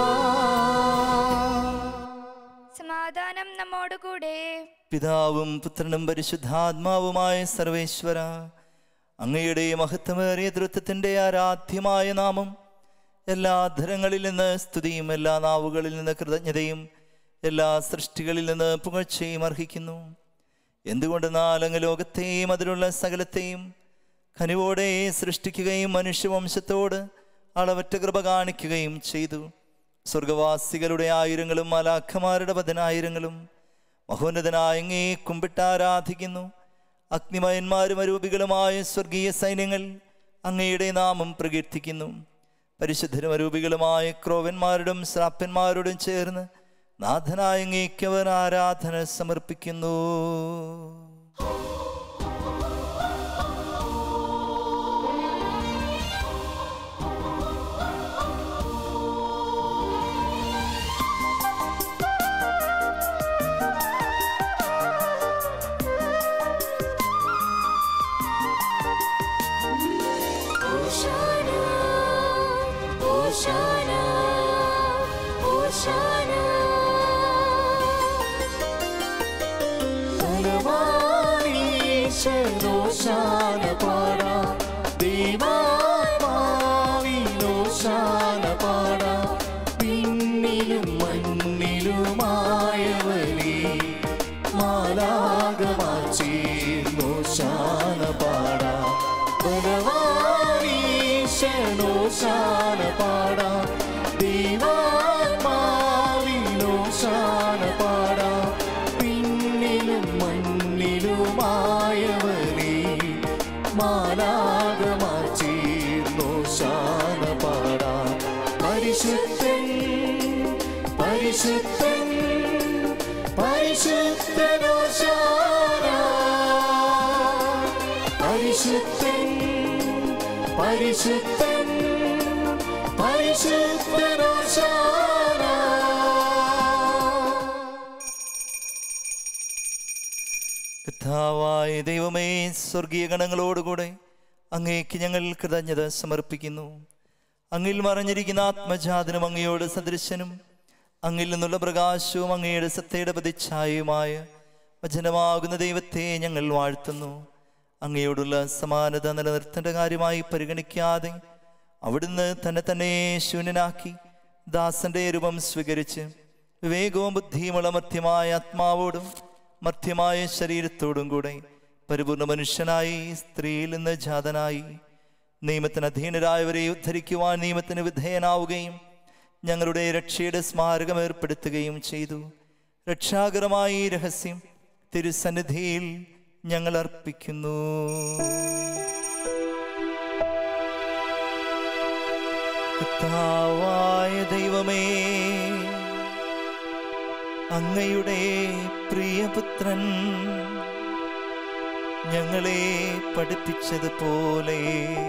സമാധാനം നമ്മോടുകൂടെ
പിതാവും പുത്രനും പരിശുദ്ധാത്മാവുമായ സർവേശ്വര അങ്ങയുടെ മഹത്വമേറിയ ദൃത്വത്തിൻ്റെ ആരാധ്യമായ നാമം എല്ലാ ധരങ്ങളിൽ നിന്ന് സ്തുതിയും എല്ലാ നാവുകളിൽ നിന്ന് കൃതജ്ഞതയും എല്ലാ സൃഷ്ടികളിൽ നിന്ന് പുകഴ്ചയും അർഹിക്കുന്നു എന്തുകൊണ്ടെന്നാൽ അങ്ങ് ലോകത്തെയും അതിലുള്ള സകലത്തെയും കനിവോടെ സൃഷ്ടിക്കുകയും മനുഷ്യവംശത്തോട് അളവറ്റ കൃപ കാണിക്കുകയും ചെയ്തു സ്വർഗവാസികളുടെ ആയിരങ്ങളും മലാഖമാരുടെ പതിനായിരങ്ങളും മഹോന്നതനായ അങ്ങേ കുമ്പിട്ട് ആരാധിക്കുന്നു അഗ്നിമയന്മാരും അരൂപികളുമായ സ്വർഗീയ സൈന്യങ്ങൾ അങ്ങയുടെ നാമം പ്രകീർത്തിക്കുന്നു പരിശുദ്ധരും അരൂപികളുമായ ക്രോവന്മാരോടും ശ്രാപ്പന്മാരോടും ചേർന്ന് നാഥനായ അങ്ങേക്കവർ ആരാധന സമർപ്പിക്കുന്നു
ോശാന പാടാ ദൈവാത്മാവിനോശാന പാടാ പിന്നിലും മണ്ണിലുമായവരെ മാലാകമാച്ചീർന്നോശാന പാടാ ബലവാനീശനോശാന പാടാ ദൈവാത്മാവിനോശാന പാടാ പിന്നിലും മണ്ണിലുമായവരെ മാലാകമാച്ചീർന്നോശാന പാടാ പരിശുദ്ധൻ പരിശുദ്ധൻ പരിശുദ്ധനോശാന പരിശുദ്ധൻ പരിശുദ്ധൻ പരിശുദ്ധനോശാന
കഥാവായ ദൈവമേ സ്വർഗീയ ഗണങ്ങളോടുകൂടെ അങ്ങേക്ക് ഞങ്ങൾ കൃതജ്ഞത സമർപ്പിക്കുന്നു അങ്ങിൽ മറഞ്ഞിരിക്കുന്ന ആത്മജാതനും അങ്ങയോട് സദൃശനും അങ്ങിൽ നിന്നുള്ള പ്രകാശവും അങ്ങയുടെ സത്തയുടെ പ്രതിച്ഛായയുമായ വചനമാകുന്ന ദൈവത്തെ ഞങ്ങൾ വാഴ്ത്തുന്നു അങ്ങയോടുള്ള സമാനത നിലനിർത്തേണ്ട കാര്യമായി പരിഗണിക്കാതെ അവിടുന്ന് തന്നെ തന്നെ ശൂന്യനാക്കി ദാസന്റെ രൂപം സ്വീകരിച്ച് വിവേകവും ബുദ്ധിയുമുള്ള മധ്യമായ ആത്മാവോടും മധ്യമായ ശരീരത്തോടും കൂടെ പരിപൂർണ മനുഷ്യനായി സ്ത്രീയിൽ നിന്ന് ജാതനായി നിയമത്തിന് അധീനരായവരെ ഉദ്ധരിക്കുവാൻ നിയമത്തിന് വിധേയനാവുകയും ഞങ്ങളുടെ രക്ഷയുടെ സ്മാരകം ഏർപ്പെടുത്തുകയും ചെയ്തു രക്ഷാകരമായ ഈ രഹസ്യം തിരുസന്നിധിയിൽ ഞങ്ങൾ അർപ്പിക്കുന്നു കർത്താവായ ദൈവമേ അങ്ങയുടെ പ്രിയപുത്രൻ ഞങ്ങളെ പഠിപ്പിച്ചതുപോലെ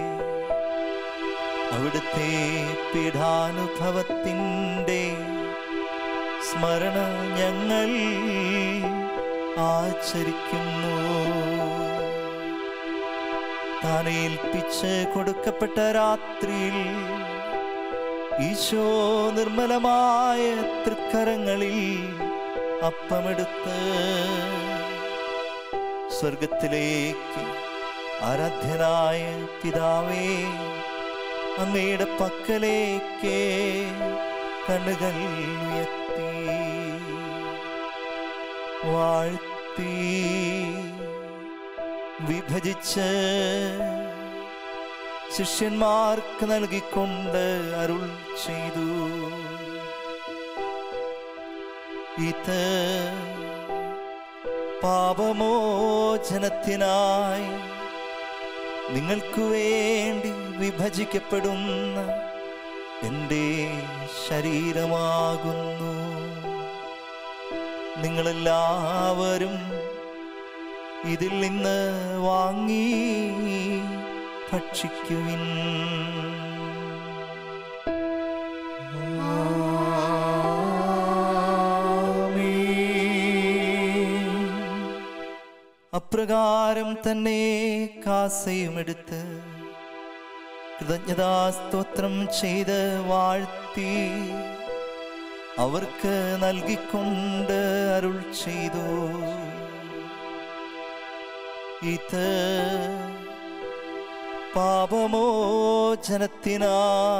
അവിടുത്തെ പീഠാനുഭവത്തിൻ്റെ സ്മരണ ഞങ്ങൾ ആചരിക്കുന്നു താൻ ഏൽപ്പിച്ച് കൊടുക്കപ്പെട്ട രാത്രിയിൽ ഈശോ നിർമ്മലമായ തൃക്കരങ്ങളിൽ അപ്പമെടുത്ത് സ്വർഗത്തിലേക്ക് ആരാധ്യനായ പിതാവേ അങ്ങയുടെ പക്കലേക്ക് കണ്ണുകൾ ഉയർത്തി വാഴ്ത്തി വിഭജിച്ച് ശിഷ്യന്മാർക്ക് നൽകിക്കൊണ്ട് അരുൾ ചെയ്തു ഇത് പാപമോചനത്തിനായി നിങ്ങൾക്കു വേണ്ടി വിഭജിക്കപ്പെടുന്ന എൻ്റെ ശരീരമാകുന്നു നിങ്ങളെല്ലാവരും ഇതിൽ നിന്ന് വാങ്ങി ഭക്ഷിക്കുവിൻ അപ്രകാരം തന്നെ കാസയുമെടുത്ത് കൃതജ്ഞതാസ്തോത്രം ചെയ്ത് വാഴ്ത്തി അവർക്ക് നൽകിക്കൊണ്ട് അരുൾ ചെയ്തു ഇത് പാപമോചനത്തിനാ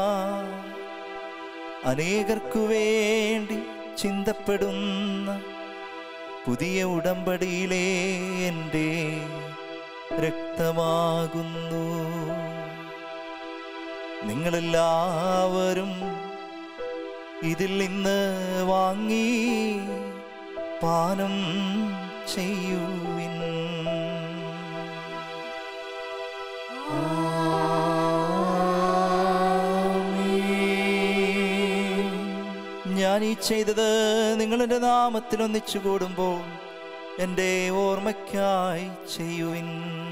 അനേകർക്കു വേണ്ടി ചിന്തപ്പെടുന്ന പുതിയ ഉടമ്പടിയിലെ എൻ്റെ രക്തമാകുന്നു നിങ്ങളെല്ലാവരും ഇതിൽ നിന്ന് വാങ്ങി പാനം ചെയ്യുവിൻ ഞാൻ ഈ ചെയ്തത് നിങ്ങളുടെ നാമത്തിൽ ഒന്നിച്ചു കൂടുമ്പോൾ എൻ്റെ ഓർമ്മയ്ക്കായി ചെയ്യുവിൻ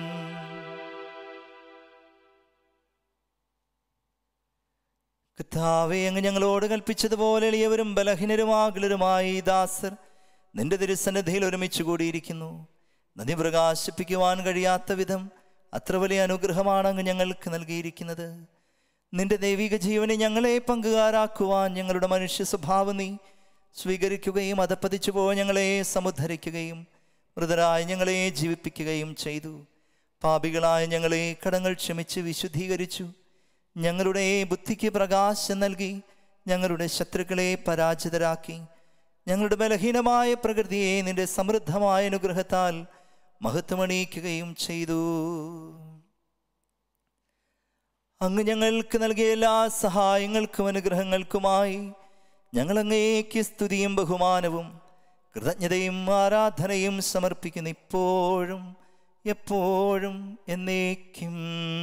കഥാവെ അങ്ങ് ഞങ്ങളോട് കൽപ്പിച്ചതുപോലെ എളിയവരും ബലഹീനരുമാകുലരുമായി ഈ ദാസർ നിന്റെ തിരുസന്നിധിയിൽ ഒരുമിച്ച് കൂടിയിരിക്കുന്നു നദി പ്രകാശിപ്പിക്കുവാൻ കഴിയാത്ത വിധം അത്ര വലിയ അനുഗ്രഹമാണ് അങ്ങ് ഞങ്ങൾക്ക് നൽകിയിരിക്കുന്നത് നിന്റെ ദൈവിക ജീവനെ ഞങ്ങളെ പങ്കുകാരാക്കുവാൻ ഞങ്ങളുടെ മനുഷ്യ സ്വഭാവം നീ സ്വീകരിക്കുകയും അതപ്പതിച്ചു പോയ ഞങ്ങളെ സമുദ്ധരിക്കുകയും മൃതരായ ഞങ്ങളെ ജീവിപ്പിക്കുകയും ചെയ്തു പാപികളായ ഞങ്ങളെ കടങ്ങൾ ക്ഷമിച്ച് വിശുദ്ധീകരിച്ചു ഞങ്ങളുടെ ബുദ്ധിക്ക് പ്രകാശം നൽകി ഞങ്ങളുടെ ശത്രുക്കളെ പരാജിതരാക്കി ഞങ്ങളുടെ ബലഹീനമായ പ്രകൃതിയെ നിന്റെ സമൃദ്ധമായ അനുഗ്രഹത്താൽ മഹത്വമണിയിക്കുകയും ചെയ്തു അങ്ങ് ഞങ്ങൾക്ക് നൽകിയ എല്ലാ സഹായങ്ങൾക്കും അനുഗ്രഹങ്ങൾക്കുമായി ഞങ്ങൾ അങ്ങേക്ക് സ്തുതിയും ബഹുമാനവും കൃതജ്ഞതയും ആരാധനയും സമർപ്പിക്കുന്നു ഇപ്പോഴും എപ്പോഴും എന്നേക്കും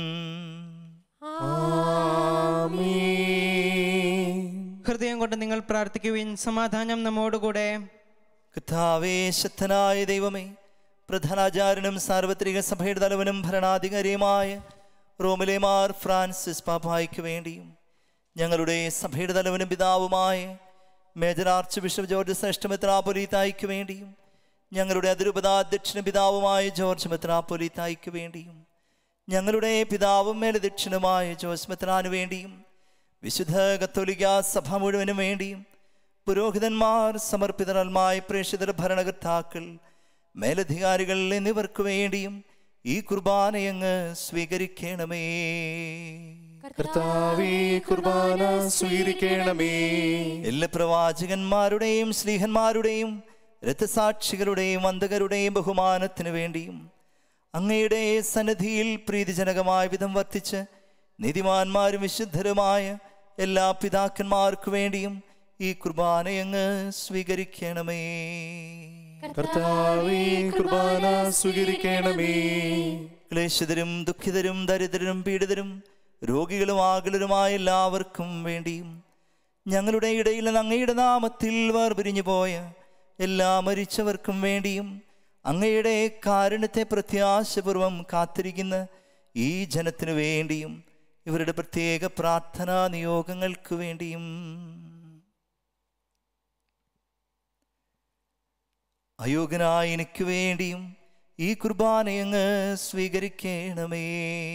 ഹൃദയം കൊണ്ട് നിങ്ങൾ പ്രാർത്ഥിക്കുവിൻ സമാധാനം നമ്മോടുകൂടെ
കഥാവേ ശക്തനായ ദൈവമേ പ്രധാനാചാര്യനും സാർവത്രിക സഭയുടെ തലവനും ഭരണാധികാരിയുമായ റോമിലെ മാർ ഫ്രാൻസിസ് പാപ്പായ്ക്ക് വേണ്ടിയും ഞങ്ങളുടെ സഭയുടെ തലവനും പിതാവുമായ മേജർ ആർച്ച് ബിഷപ്പ് ജോർജ് ശ്രേഷ്ഠ മെത്രാപൊലീത്തായ്ക്ക് വേണ്ടിയും ഞങ്ങളുടെ അതിരൂപതാധ്യക്ഷന പിതാവുമായ ജോർജ് മെത്രാപൊലീത്തായ്ക്ക് വേണ്ടിയും ഞങ്ങളുടെ പിതാവും മേലദക്ഷിണുമായ ജോസ് മെത്രാനു വേണ്ടിയും വിശുദ്ധ കത്തോലിക്ക സഭ മുഴുവനും വേണ്ടിയും പുരോഹിതന്മാർ സമർപ്പിതരന്മായ പ്രേക്ഷിതർ ഭരണകർത്താക്കൾ മേലധികാരികൾ എന്നിവർക്ക് വേണ്ടിയും ഈ കുർബാനയങ്ങ് സ്വീകരിക്കണമേ
കർത്താവേ കുർബാന സ്വീകരിക്കണമേ
എല്ലാ പ്രവാചകന്മാരുടെയും സ്ലീഹന്മാരുടെയും രക്തസാക്ഷികളുടെയും അന്ധകരുടെയും ബഹുമാനത്തിന് വേണ്ടിയും അങ്ങയുടെ സന്നിധിയിൽ പ്രീതിജനകമായ വിധം വർത്തിച്ച് നീതിമാന്മാരും വിശുദ്ധരുമായ എല്ലാ പിതാക്കന്മാർക്കു വേണ്ടിയും ഈ കുർബാനയങ്ങ് സ്വീകരിക്കണമേ
കർത്താവേ കുർബാന സ്വീകരിക്കണമേ
ക്ലേശിതരും ദുഃഖിതരും ദരിദ്രരും പീഡിതരും രോഗികളും ആകുലരുമായ എല്ലാവർക്കും വേണ്ടിയും ഞങ്ങളുടെ ഇടയിൽ നിന്ന് അങ്ങയുടെ നാമത്തിൽ വേർപിരിഞ്ഞു പോയ എല്ലാ മരിച്ചവർക്കും വേണ്ടിയും അങ്ങയുടെ കാരുണ്യത്തെ പ്രത്യാശപൂർവം കാത്തിരിക്കുന്ന ഈ ജനത്തിനു വേണ്ടിയും ഇവരുടെ പ്രത്യേക പ്രാർത്ഥനാ നിയോഗങ്ങൾക്ക് വേണ്ടിയും അയോഗ്യനായ എനിക്ക് വേണ്ടിയും ഈ കുർബാനയങ്ങ് സ്വീകരിക്കണമേ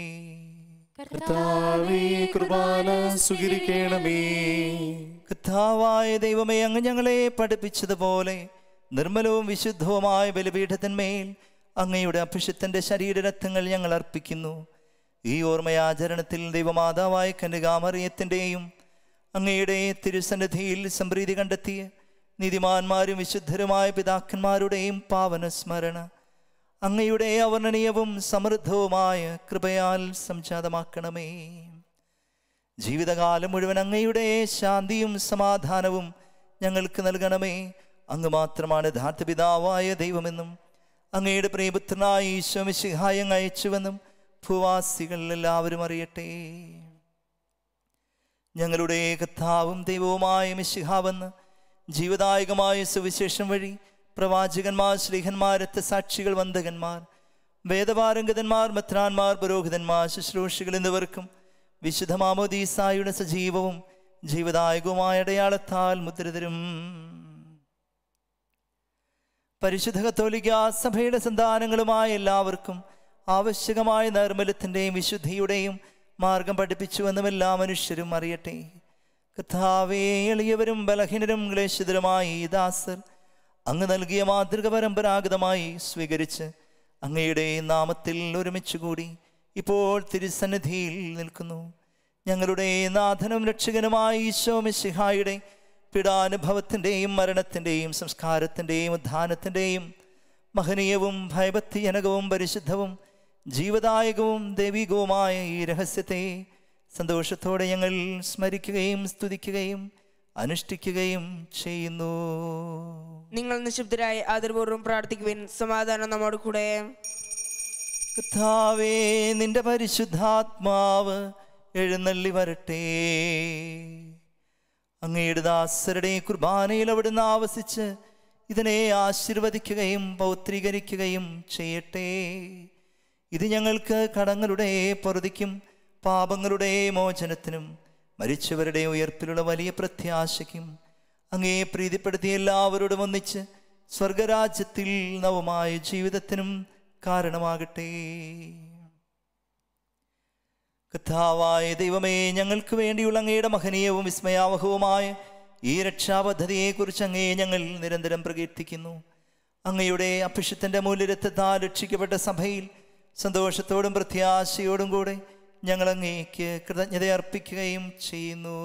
കർത്താവേ കുർബാന സ്വീകരിക്കണമേ
കഥാവായ ദൈവമേ അങ്ങ് ഞങ്ങളെ പഠിപ്പിച്ചതുപോലെ നിർമ്മലവും വിശുദ്ധവുമായ ബലിപീഠത്തിന്മേൽ അങ്ങയുടെ അഭിഷിത്തൻ്റെ ശരീരരത്നങ്ങൾ ഞങ്ങൾ അർപ്പിക്കുന്നു ഈ ഓർമ്മയാചരണത്തിൽ ദൈവമാതാവായ കന്യകാമറിയത്തിൻ്റെയും അങ്ങയുടെ തിരുസന്നിധിയിൽ സംപ്രീതി കണ്ടെത്തിയ നീതിമാന്മാരും വിശുദ്ധരുമായ പിതാക്കന്മാരുടെയും പാവന സ്മരണ അങ്ങയുടെ അവർണനീയവും സമൃദ്ധവുമായ കൃപയാൽ സംജാതമാക്കണമേ ജീവിതകാലം മുഴുവൻ അങ്ങയുടെ ശാന്തിയും സമാധാനവും ഞങ്ങൾക്ക് നൽകണമേ അങ്ങ് മാത്രമാണ് യഥാർത്ഥ പിതാവായ ദൈവമെന്നും അങ്ങയുടെ പ്രിയപുത്രനായ ഈശോമിശിഹായ അങ്ങ് അയച്ചുവെന്നും ഭൂവാസികൾ എല്ലാവരും അറിയട്ടെ ഞങ്ങളുടെ കർത്താവും ദൈവവുമായ മിശിഹാവെന്ന് ജീവദായകമായ സുവിശേഷം വഴി പ്രവാചകന്മാർ ശ്രീഹന്മാർ രക്തസാക്ഷികൾ വന്ദകന്മാർ വേദപാരംഗതന്മാർ മത്രാന്മാർ പുരോഹിതന്മാർ ശുശ്രൂഷികൾ എന്നിവർക്കും വിശുദ്ധ മാമോദീസായുടെ സജീവവും ജീവദായകവുമായ അടയാളത്താൽ മുദ്രിതരും പരിശുദ്ധ കത്തോലിക്ക സഭയുടെ സന്താനങ്ങളുമായ എല്ലാവർക്കും ആവശ്യകമായ നൈർമല്യത്തിൻ്റെയും വിശുദ്ധിയുടെയും മാർഗം പഠിപ്പിച്ചുവെന്നും എല്ലാ മനുഷ്യരും അറിയട്ടെ കഥാവേ എളിയവരും ബലഹീനരും ക്ലേശിതരുമായ ഈ ദാസർ അങ്ങ് നൽകിയ മാതൃക പരമ്പരാഗതമായി സ്വീകരിച്ച് അങ്ങയുടെ നാമത്തിൽ ഒരുമിച്ച് കൂടി ഇപ്പോൾ തിരുസന്നിധിയിൽ നിൽക്കുന്നു ഞങ്ങളുടെ നാഥനും രക്ഷകനുമായ ഈശോ മിശിഹായുടെ പീഡാനുഭവത്തിൻ്റെയും മരണത്തിൻ്റെയും സംസ്കാരത്തിൻ്റെയും ഉദ്ധാനത്തിൻ്റെയും മഹനീയവും ഭയഭക്തിജനകവും പരിശുദ്ധവും ജീവദായകവും ദൈവികവുമായ ഈ രഹസ്യത്തെ സന്തോഷത്തോടെ ഞങ്ങൾ സ്മരിക്കുകയും സ്തുതിക്കുകയും അനുഷ്ഠിക്കുകയും ചെയ്യുന്നു
നിങ്ങൾ നിശബ്ദരായി ആദരപൂർവ്വം പ്രാർത്ഥിക്കുവിൻ സമാധാനം നമ്മോട് കൂടെ
കർത്താവേ നിന്റെ പരിശുദ്ധാത്മാവ് എഴുന്നള്ളി വരട്ടെ അങ്ങയുടെ ദാസരുടെ കുർബാനയിൽ അവിടുന്ന് ആവസിച്ച് ഇതിനെ ആശീർവദിക്കുകയും പൗത്രീകരിക്കുകയും ചെയ്യട്ടെ ഇത് ഞങ്ങൾക്ക് കടങ്ങളുടെ പൊറുതിക്കും പാപങ്ങളുടെ മോചനത്തിനും മരിച്ചവരുടെ ഉയർപ്പിലുള്ള വലിയ പ്രത്യാശയ്ക്കും അങ്ങേ പ്രീതിപ്പെടുത്തിയ എല്ലാവരോടും ഒന്നിച്ച് സ്വർഗരാജ്യത്തിൽ നവമായ ജീവിതത്തിനും കാരണമാകട്ടെ കഥാവായ ദൈവമേ ഞങ്ങൾക്ക് വേണ്ടിയുള്ള അങ്ങയുടെ മഹനീയവും വിസ്മയാവഹവുമായ ഈ രക്ഷാപദ്ധതിയെക്കുറിച്ച് അങ്ങേ ഞങ്ങൾ നിരന്തരം പ്രകീർത്തിക്കുന്നു അങ്ങയുടെ അഭിഷത്തിൻ്റെ മൂല്യരത്വത്താൽ രക്ഷിക്കപ്പെട്ട സഭയിൽ സന്തോഷത്തോടും പ്രത്യാശയോടും കൂടെ ഞങ്ങൾ അങ്ങേക്ക് കൃതജ്ഞത അർപ്പിക്കുകയും ചെയ്യുന്നു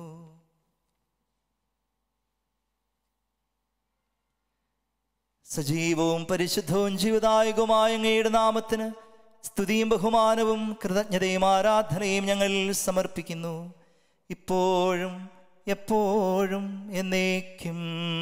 സജീവവും പരിശുദ്ധവും ജീവദായകവുമായ അങ്ങയുടെ നാമത്തിന് സ്തുതിയും ബഹുമാനവും കൃതജ്ഞതയും ആരാധനയും ഞങ്ങൾ സമർപ്പിക്കുന്നു ഇപ്പോഴും എപ്പോഴും എന്നേക്കും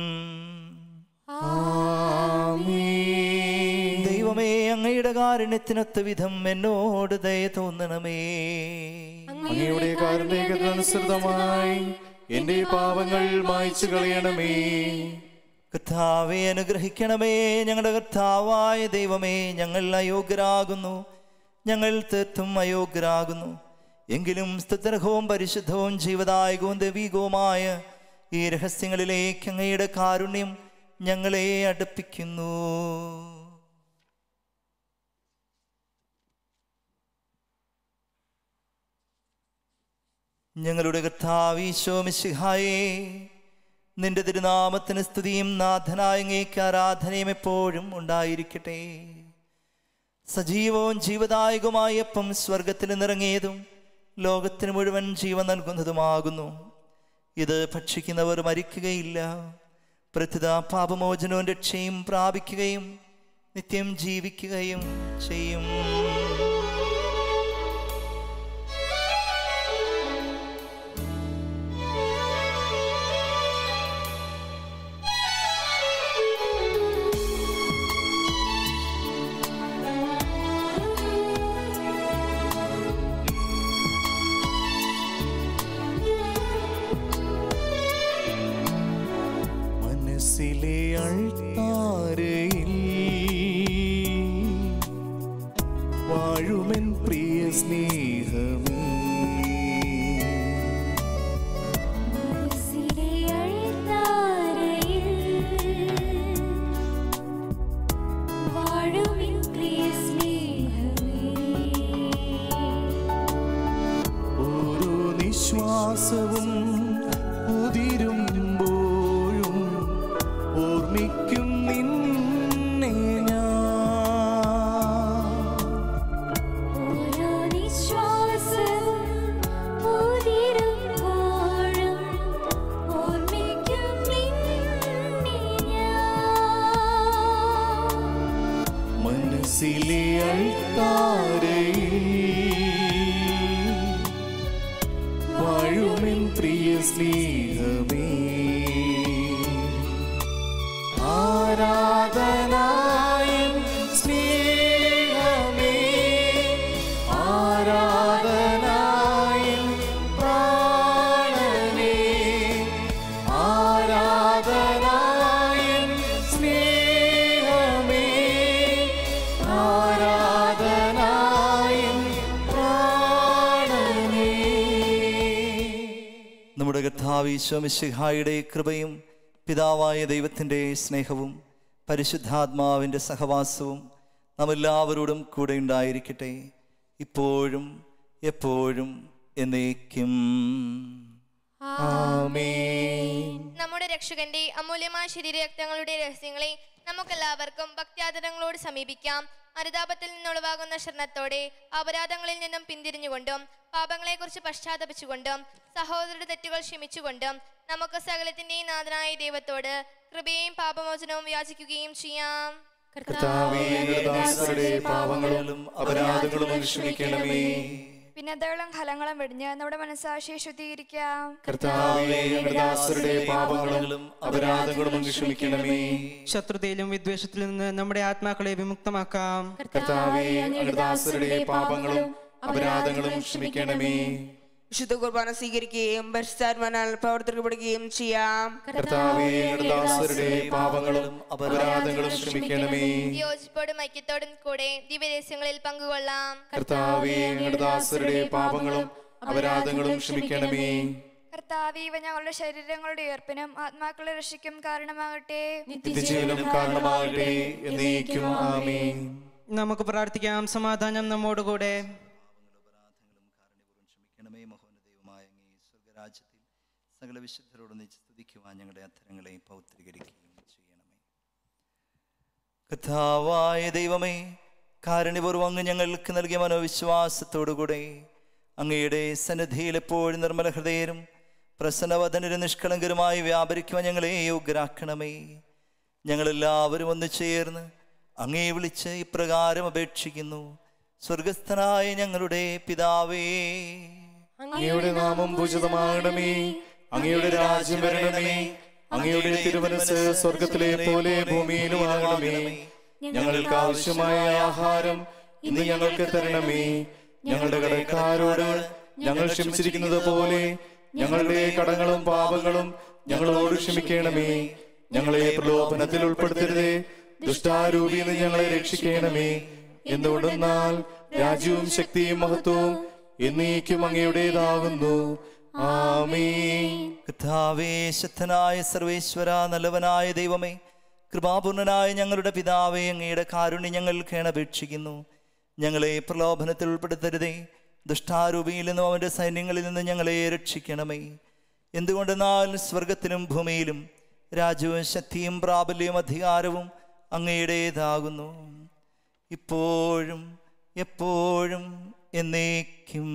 ദൈവമേ അങ്ങയുടെ കാരുണ്യത്തിനൊത്ത വിധം എന്നോട് ദയ തോന്നണമേ
അങ്ങയുടെ കാരുണ്യകനുസൃതമായി എന്റെ പാപങ്ങൾ മായ്ച്ചു കളയണമേ
കർത്താവെ അനുഗ്രഹിക്കണമേ ഞങ്ങളുടെ കർത്താവായ ദൈവമേ ഞങ്ങൾ അയോഗ്യരാകുന്നു ഞങ്ങൾ തീർത്തും അയോഗ്യരാകുന്നു എങ്കിലും സ്തുതർഹവും പരിശുദ്ധവും ജീവദായകവും ദൈവികവുമായ ഈ രഹസ്യങ്ങളിലേക്ക് അങ്ങയുടെ കാരുണ്യം ഞങ്ങളെ അടുപ്പിക്കുന്നു ഞങ്ങളുടെ കർത്താവീശോമിശിഹായേ നിന്റെ തിരുനാമത്തിന് സ്തുതിയും നാഥനായ അങ്ങേക്ക് ആരാധനയും എപ്പോഴും ഉണ്ടായിരിക്കട്ടെ സജീവവും ജീവദായകവുമായ അപ്പം സ്വർഗത്തിൽ നിറങ്ങിയതും ലോകത്തിന് മുഴുവൻ ജീവൻ നൽകുന്നതുമാകുന്നു ഇത് ഭക്ഷിക്കുന്നവർ മരിക്കുകയില്ല പ്രത്യുത പാപമോചനവും രക്ഷയും പ്രാപിക്കുകയും നിത്യം ജീവിക്കുകയും ചെയ്യും
മനസ്സിലെ അൾത്താരയിൽ വാ
സ്നേഹമേ ആരാധനായൻ സ്നേഹമേ ആരാധനായൻ പ്രാണനേ ആരാധനായൻ സ്നേഹമേ ആരാധനായൻ പ്രാണനേ
നമ്മുടെ കർത്താവീശ്വമിശിഹായുടെ കൃപയും പിതാവായ ദൈവത്തിൻ്റെ സ്നേഹവും പരിശുദ്ധാത്മാവിൻ്റെ സഹവാസവും നാം എല്ലാവരോടും കൂടെ ഉണ്ടായിരിക്കട്ടെ ഇപ്പോഴും എപ്പോഴും എന്നേക്കും
നമ്മുടെ രക്ഷകന്റെ അമൂല്യമായ ശരീരരക്തങ്ങളുടെ രഹസ്യങ്ങളെ നമുക്കെല്ലാവർക്കും ഭക്ത്യാദരങ്ങളോട് സമീപിക്കാം അനുതാപത്തിൽ നിന്നുളവാകുന്ന ശരണത്തോടെ അപരാധങ്ങളിൽ നിന്നും പിന്തിരിഞ്ഞുകൊണ്ടും പാപങ്ങളെക്കുറിച്ച് പശ്ചാത്തപിച്ചുകൊണ്ടും സഹോദരരുടെ തെറ്റുകൾ ക്ഷമിച്ചുകൊണ്ടും നമുക്ക് സകലത്തിന്റെയും നാഥനായ ദൈവത്തോട് കൃപയും പാപമോചനവും യാചിക്കുകയും ചെയ്യാം
കർത്താവേ ഞങ്ങളുടെ ദാസരുടെ പാപങ്ങളും അപരാധങ്ങളും ക്ഷമിക്കണമേ
ഭിന്നതകളും ഫലങ്ങളും വെടിഞ്ഞ് നമ്മുടെ മനസ്സാക്ഷിയെ ശുദ്ധീകരിക്കാം
കർത്താവേ ഞങ്ങളുടെ ദാസരുടെ പാപങ്ങളും അപരാധങ്ങളും ക്ഷമിക്കണമേ
ശത്രുതയിലും വിദ്വേഷത്തിലും നിന്ന് നമ്മുടെ ആത്മാക്കളെ വിമുക്തമാക്കാം
കർത്താവേ ഞങ്ങളുടെ ദാസരുടെ പാപങ്ങളും അപരാധങ്ങളും ക്ഷമിക്കണമേ
വിശുദ്ധ കുർബാന സ്വീകരിക്കുകയും പരിശുദ്ധാത്മാനാൽ പ്രവർത്തിക്കപ്പെടുകയും ചെയ്യാം
കർത്താവേ ഞങ്ങളുടെ ദാസരുടെ പാപങ്ങളും അപരാധങ്ങളും ക്ഷമിക്കണമേ
യോജിപ്പോടും ഐക്യത്തോടും കൂടെ ദിവ്യരഹസ്യങ്ങളിൽ പങ്കുകൊള്ളാം
കർത്താവേ ഞങ്ങളുടെ ദാസരുടെ പാപങ്ങളും അപരാധങ്ങളും ക്ഷമിക്കണമേ
കർത്താവ് ഇവ ഞങ്ങളുടെ ശരീരങ്ങളുടെ ഉയർപ്പിനും ആത്മാക്കളെ രക്ഷയ്ക്കും കാരണമാകട്ടെ
നിത്യജീവനം കാരണമാകട്ടെ എന്നേക്കും ആമേൻ
നമുക്ക് പ്രാർത്ഥിക്കാം സമാധാനം നമ്മോടുകൂടെ
ക്ഷമിക്കണമേ മഹോന്നതയുമായ അങ്ങേ സ്വർഗരാജ്യത്തിൽ സകല വിശുദ്ധരോട് നിച്ച് സ്തുതിക്കുവാൻ ഞങ്ങളുടെ അധരങ്ങളെ പൗത്രീകരിക്കുകയും ചെയ്യണമേ കഥാവായ ദൈവമേ കാരുണ്യപൂർവ്വം അങ്ങ് ഞങ്ങൾക്ക് നൽകിയ മനോവിശ്വാസത്തോടുകൂടെ അങ്ങയുടെ സന്നിധിയിൽ എപ്പോഴും നിർമ്മല ഹൃദയരും പ്രസന്നവദനരും നിഷ്കളങ്കരുമായി വ്യാപരിക്കുവാൻ ഞങ്ങളെ യോഗ്യരാക്കണമേ ഞങ്ങളെല്ലാവരും ഒന്ന് ചേർന്ന് അങ്ങേ വിളിച്ച് ഇപ്രകാരം അപേക്ഷിക്കുന്നു സ്വർഗസ്ഥനായ ഞങ്ങളുടെ പിതാവേ
അങ്ങയുടെ നാമം പൂജിതമാകണമേ അങ്ങയുടെ രാജ്യം വരണമേ അങ്ങയുടെ തിരുമനസ് സ്വർഗത്തിലെ പോലെ ഭൂമിയിലും ആകണമേ ഞങ്ങൾക്ക് ആവശ്യമായ ആഹാരം ഇന്ന് ഞങ്ങൾക്ക് തരണമേ ഞങ്ങളുടെ കടക്കാരോട് ഞങ്ങൾ ക്ഷമിച്ചിരിക്കുന്നത് പോലെ ഞങ്ങളുടെ കടങ്ങളും പാപങ്ങളും ഞങ്ങളോട് ക്ഷമിക്കണമേ ഞങ്ങളെ പ്രലോഭനത്തിൽ ഉൾപ്പെടുത്തരുതേ ദുഷ്ടാരൂപിയിൽ നിന്ന് ഞങ്ങളെ രക്ഷിക്കണമേ എന്തുകൊണ്ടെന്നാൽ രാജ്യവും ശക്തിയും മഹത്വവും എന്നേക്കും അങ്ങയുടേതാകുന്നു ആമേൻ
കർത്താവേ ശക്തനായ സർവേശ്വര നല്ലവനായ ദൈവമേ കൃപാപൂർണനായ ഞങ്ങളുടെ പിതാവേ അങ്ങയുടെ കാരുണ്യം ഞങ്ങൾ കേണപേക്ഷിക്കുന്നു ഞങ്ങളെ പ്രലോഭനത്തിൽ ഉൾപ്പെടുത്തരുതേ ദുഷ്ടാരൂപിയിൽ നിന്നും അവൻ്റെ സൈന്യങ്ങളിൽ നിന്ന് ഞങ്ങളെ രക്ഷിക്കണമേ എന്തുകൊണ്ടെന്നാൽ സ്വർഗത്തിലും ഭൂമിയിലും രാജ്യവും ശക്തിയും പ്രാബല്യവും അധികാരവും അങ്ങയുടേതാകുന്നു ഇപ്പോഴും എപ്പോഴും എന്നേക്കും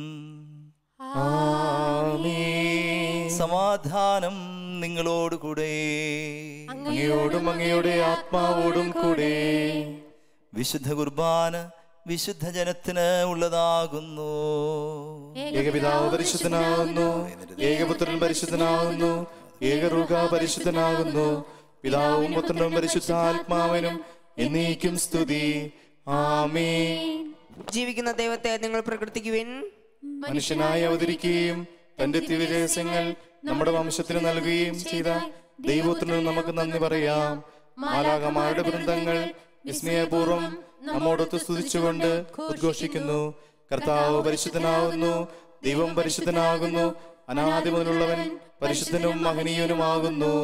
സമാധാനം നിങ്ങളോടുകൂടെ
അങ്ങയോടും അങ്ങയുടെ ആത്മാവോടും കൂടെ
വിശുദ്ധ കുർബാന വിശുദ്ധ ജനത്തിന് ഉള്ളതാകുന്നു
ഏകപിതാവ് പരിശുദ്ധനാകുന്നു ഏകപുത്രൻ പരിശുദ്ധനാകുന്നു ഏകറുക പരിശുദ്ധനാകുന്നു പിതാവും പുത്രനും പരിശുദ്ധാത്മാവനും എന്നേക്കും സ്തുതി ആമേൻ
ജീവിക്കുന്ന ദൈവത്തെ നിങ്ങൾ പ്രകൃതിക്കുവിൻ
മനുഷ്യനായി അവതരിക്കുകയും തന്റെ ദിവ്യരഹസ്യങ്ങൾ നമ്മുടെ വംശത്തിന് നൽകുകയും ചെയ്ത ദൈവത്തിന് നമുക്ക് നന്ദി പറയാം മാലാകമാരുടെ ബൃന്ദങ്ങൾ വിസ്മയപൂർവ്വം നമ്മോടൊത്ത് സ്തുതിച്ചുകൊണ്ട് ഉദ്ഘോഷിക്കുന്നു കർത്താവ് പരിശുദ്ധനാകുന്നു ദൈവം പരിശുദ്ധനാകുന്നു അനാദി മുതലുള്ളവൻ പരിശുദ്ധനും മഹനീയനുമാകുന്നു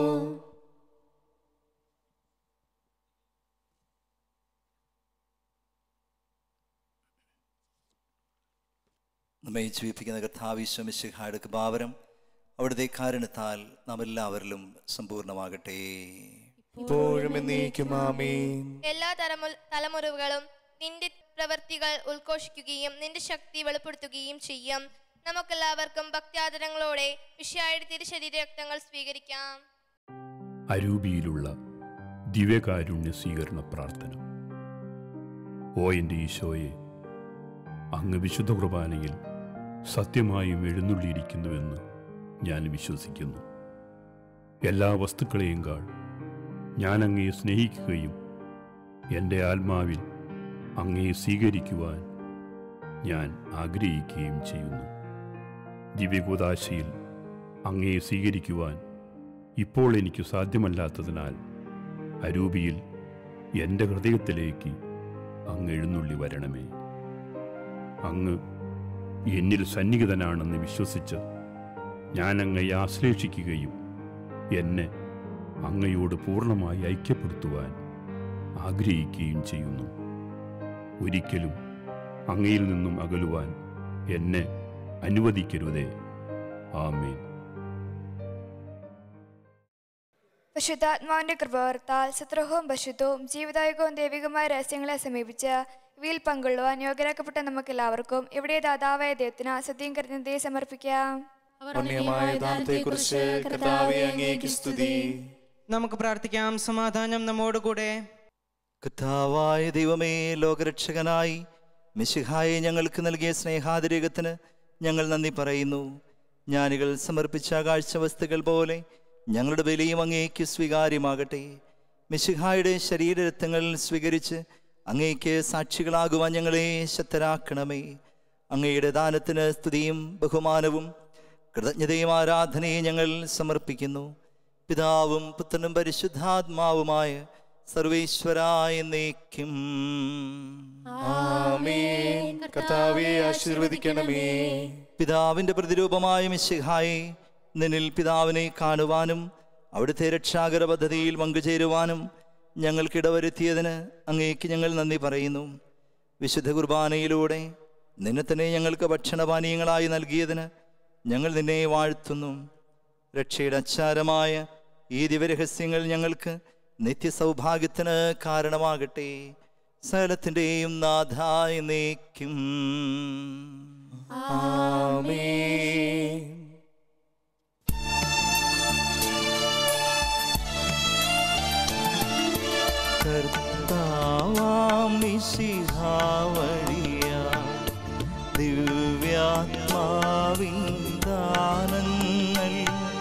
നമ്മെ ജീവിപ്പിക്കുന്ന കർത്താവിശ്വമിശിഹായുടെ കൃപാവരം അവിടുത്തെ കാരണത്താൽ നാം എല്ലാവരിലും സമ്പൂർണ്ണമാകട്ടെ
ഇപ്പോഴും എന്നേക്കും ആമേൻ
എല്ലാ തലമു തലമുറകളും നിന്റെ പ്രവൃത്തികൾ ഉദ്ഘോഷിക്കുകയും നിന്റെ ശക്തി വെളിപ്പെടുത്തുകയും ചെയ്യും നമുക്കെല്ലാവർക്കും ഭക്ത്യാദരങ്ങളോടെ വിഷയായുടെ തിരുശരീര രക്തങ്ങൾ സ്വീകരിക്കാം
അരൂപിയിലുള്ള ദിവ്യകാരുണ്യ സ്വീകരണ പ്രാർത്ഥന ഓ എൻ്റെ ഈശോയെ അങ്ങ് വിശുദ്ധ കുർബാനയിൽ സത്യമായും എഴുന്നള്ളിയിരിക്കുന്നുവെന്ന് ഞാൻ വിശ്വസിക്കുന്നു എല്ലാ വസ്തുക്കളെയും കാൾ ഞാൻ അങ്ങയെ സ്നേഹിക്കുകയും എൻ്റെ ആത്മാവിൽ അങ്ങയെ സ്വീകരിക്കുവാൻ ഞാൻ ആഗ്രഹിക്കുകയും ചെയ്യുന്നു ദിവ്യകൂതാശയിൽ അങ്ങയെ സ്വീകരിക്കുവാൻ ഇപ്പോൾ എനിക്ക് സാധ്യമല്ലാത്തതിനാൽ അരൂപിയിൽ എൻ്റെ ഹൃദയത്തിലേക്ക് അങ്ങ് എഴുന്നള്ളി വരണമേ അങ്ങ് എന്നിൽ സന്നിഹിതനാണെന്ന് വിശ്വസിച്ച് ഞാൻ അങ്ങയെ ആശ്ലേഷിക്കുകയും എന്നെ അങ്ങയോട് പൂർണ്ണമായി ഐക്യപ്പെടുത്തുവാൻ ആഗ്രഹിക്കുകയും ചെയ്യുന്നു ഒരിക്കലും അങ്ങയിൽ നിന്നും അകലുവാൻ എന്നെ അനുവദിക്കരുതേ ആമേൻ
പരിശുദ്ധാത്മാവിന്റെ കൃപവർത്താൽ സത്രഹവും പശുത്വവും ജീവദായകവും ദൈവികമായ രഹസ്യങ്ങളെ സമീപിച്ച് ഇവയിൽ പങ്കൊള്ളുവാൻ യോഗ്യരാക്കപ്പെട്ട നമുക്ക് എല്ലാവർക്കും ഇവിടെ ദാതാവായ ദൈവത്തിന് സത്യം കരുതുന്നതയെ സമർപ്പിക്കാം
പുണ്യമായ ദാനത്തെക്കുറിച്ച് കർത്താവെ അങ്ങേക്ക് സ്തുതി
നമുക്ക് പ്രാർത്ഥിക്കാം സമാധാനം നമ്മോടുകൂടെ
കർത്താവായ ദൈവമേ ലോകരക്ഷകനായി മിശിഹായെ ഞങ്ങൾക്ക് നൽകിയ സ്നേഹാതിരേകത്തിന് ഞങ്ങൾ നന്ദി പറയുന്നു ജ്ഞാനികൾ സമർപ്പിച്ച കാഴ്ചവസ്തുക്കൾ പോലെ ഞങ്ങളുടെ ബലിയും അങ്ങേക്ക് സ്വീകാര്യമാകട്ടെ മിശിഹായുടെ ശരീരരത്നങ്ങൾ സ്വീകരിച്ച് അങ്ങേക്ക് സാക്ഷികളാകുവാൻ ഞങ്ങളെ ശക്തരാക്കണമേ അങ്ങയുടെ ദാനത്തിന് സ്തുതിയും ബഹുമാനവും കൃതജ്ഞതയും ആരാധനയും ഞങ്ങൾ സമർപ്പിക്കുന്നു പിതാവും പുത്രനും പരിശുദ്ധാത്മാവുമായ സർവേശ്വരായ നീക്കും
ആമേൻ കർത്താവെ ആശീർവദിക്കണമേ
പിതാവിന്റെ പ്രതിരൂപമായ മിശിഹായി നിന്നിൽ പിതാവിനെ കാണുവാനും അവിടുത്തെ രക്ഷാകര പദ്ധതിയിൽ പങ്കുചേരുവാനും ഞങ്ങൾക്കിടവരുത്തിയതിന് അങ്ങേക്ക് ഞങ്ങൾ നന്ദി പറയുന്നു വിശുദ്ധ കുർബാനയിലൂടെ നിന്നെ തന്നെ ഞങ്ങൾക്ക് ഭക്ഷണപാനീയങ്ങളായി നൽകിയതിന് ഞങ്ങൾ നിന്നെ വാഴ്ത്തുന്നു രക്ഷയുടെ അച്ചാരമായ ഈ ദിവരഹസ്യങ്ങൾ ഞങ്ങൾക്ക് നിത്യസൗഭാഗ്യത്തിന് കാരണമാകട്ടെ സകലത്തിൻ്റെയും നാഥായ നീക്കും
ആമേൻ
കർത്താവാം മിശിഹാവഴിയ ദിവ്യാത്മാവിൻ ദാനങ്ങൾ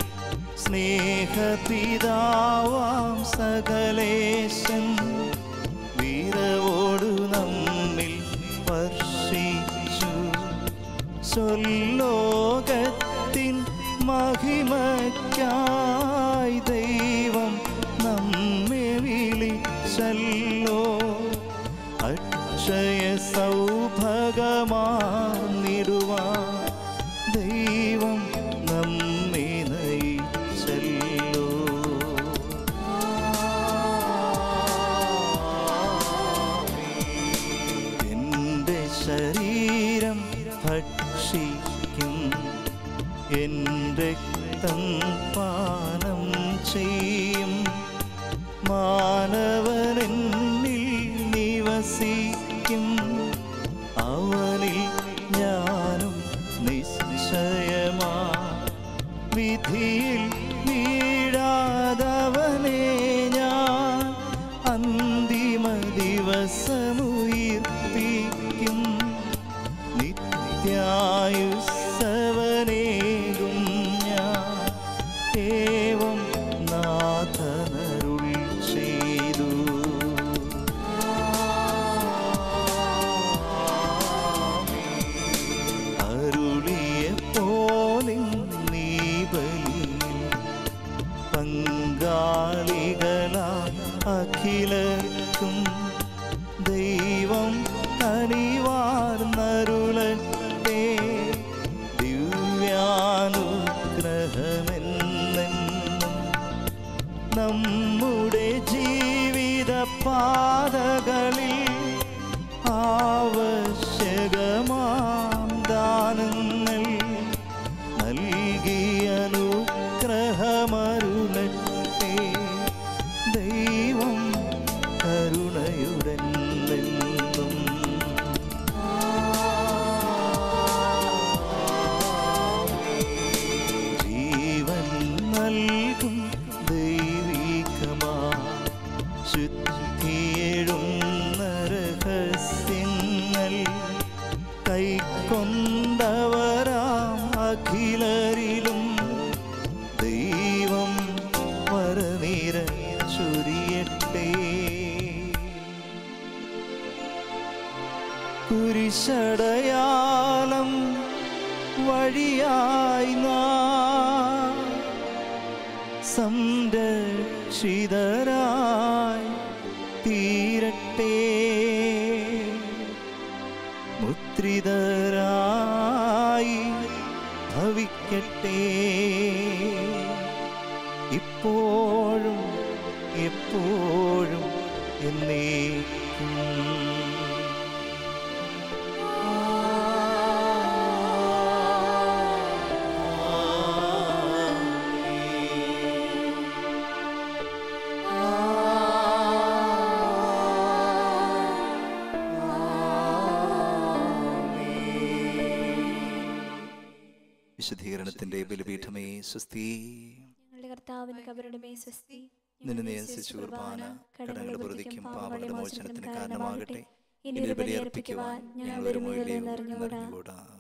സ്നേഹപിതാവാം സകലേശൻ വീരവോടു നമ്മിൽ വർഷിച്ചു സ്വല്ലോകത്തിൻ മഹിമയ്ക്കായി ദൈവം നമ്മെ വിളിച്ചല്ലോ അക്ഷയ സൗഭഗമാന്നിടുവാൻ ദൈവം നമ്മെ നയിച്ചല്ലോ എന്റെ ശരീരം ഭക്ഷിക്കും എന്റെ രക്തം പാനം ചെയ്യും മാനവനെന്നിൽ നിവസിക്കും അവനിൽ ഞാനും നിശ്ചയമാ വിധിയിൽ വീഴാതവനെ ഞാൻ അന്തിമ ദിവസമുയർപ്പിക്കും നിത്യായുസവനേകും ഞാൻ ഏവം നാഥനരുൾ ചെയ്തു അരുളിയ പോലിൻ നീ ബലിയിൽ പങ്കാളികളാ അഖിലർക്കും ദൈവം അനിവാർന്നരുളട്ടെ ദിവ്യാനുഗ്രഹമെന്നെന്നും നമ്മുടെ ജീവിത പാതകളിൽ ആവശ്യകമാം ദാനങ്ങൾ നൽകിയനുഗ്രഹമരുളട്ടെ ദൈവം കരുണയുടെന്നും ജീവൻ നൽകും ദൈവികമാ ശുദ്ധിയെഴും രഹസ്യങ്ങൾ കുരിശടയാളം വഴിയായി നാം സംരക്ഷിതരായി തീരട്ടെ മുദ്രിതരായി ഭവിക്കട്ടെ ഇപ്പോഴും എപ്പോഴും എന്നേക്കും വിശുദ്ധീകരണത്തിന്റെ ബലിപീഠമേ സ്വസ്തി
ഞങ്ങളുടെ കർത്താവിന് കബരുടെ മേ സ്വസ്തി
നിന്നെ നിയന്ത്രിച്ച കുർബാന കടങ്ങളുടെ പ്രതിക്കും പാപങ്ങളുടെ മോചനത്തിന് കാരണമാകട്ടെ ഇനി ഒരു ബലിയർപ്പിക്കുവാൻ ഞങ്ങൾ വരുമോ ഇല്ലയോ എന്നറിഞ്ഞുകൂടാ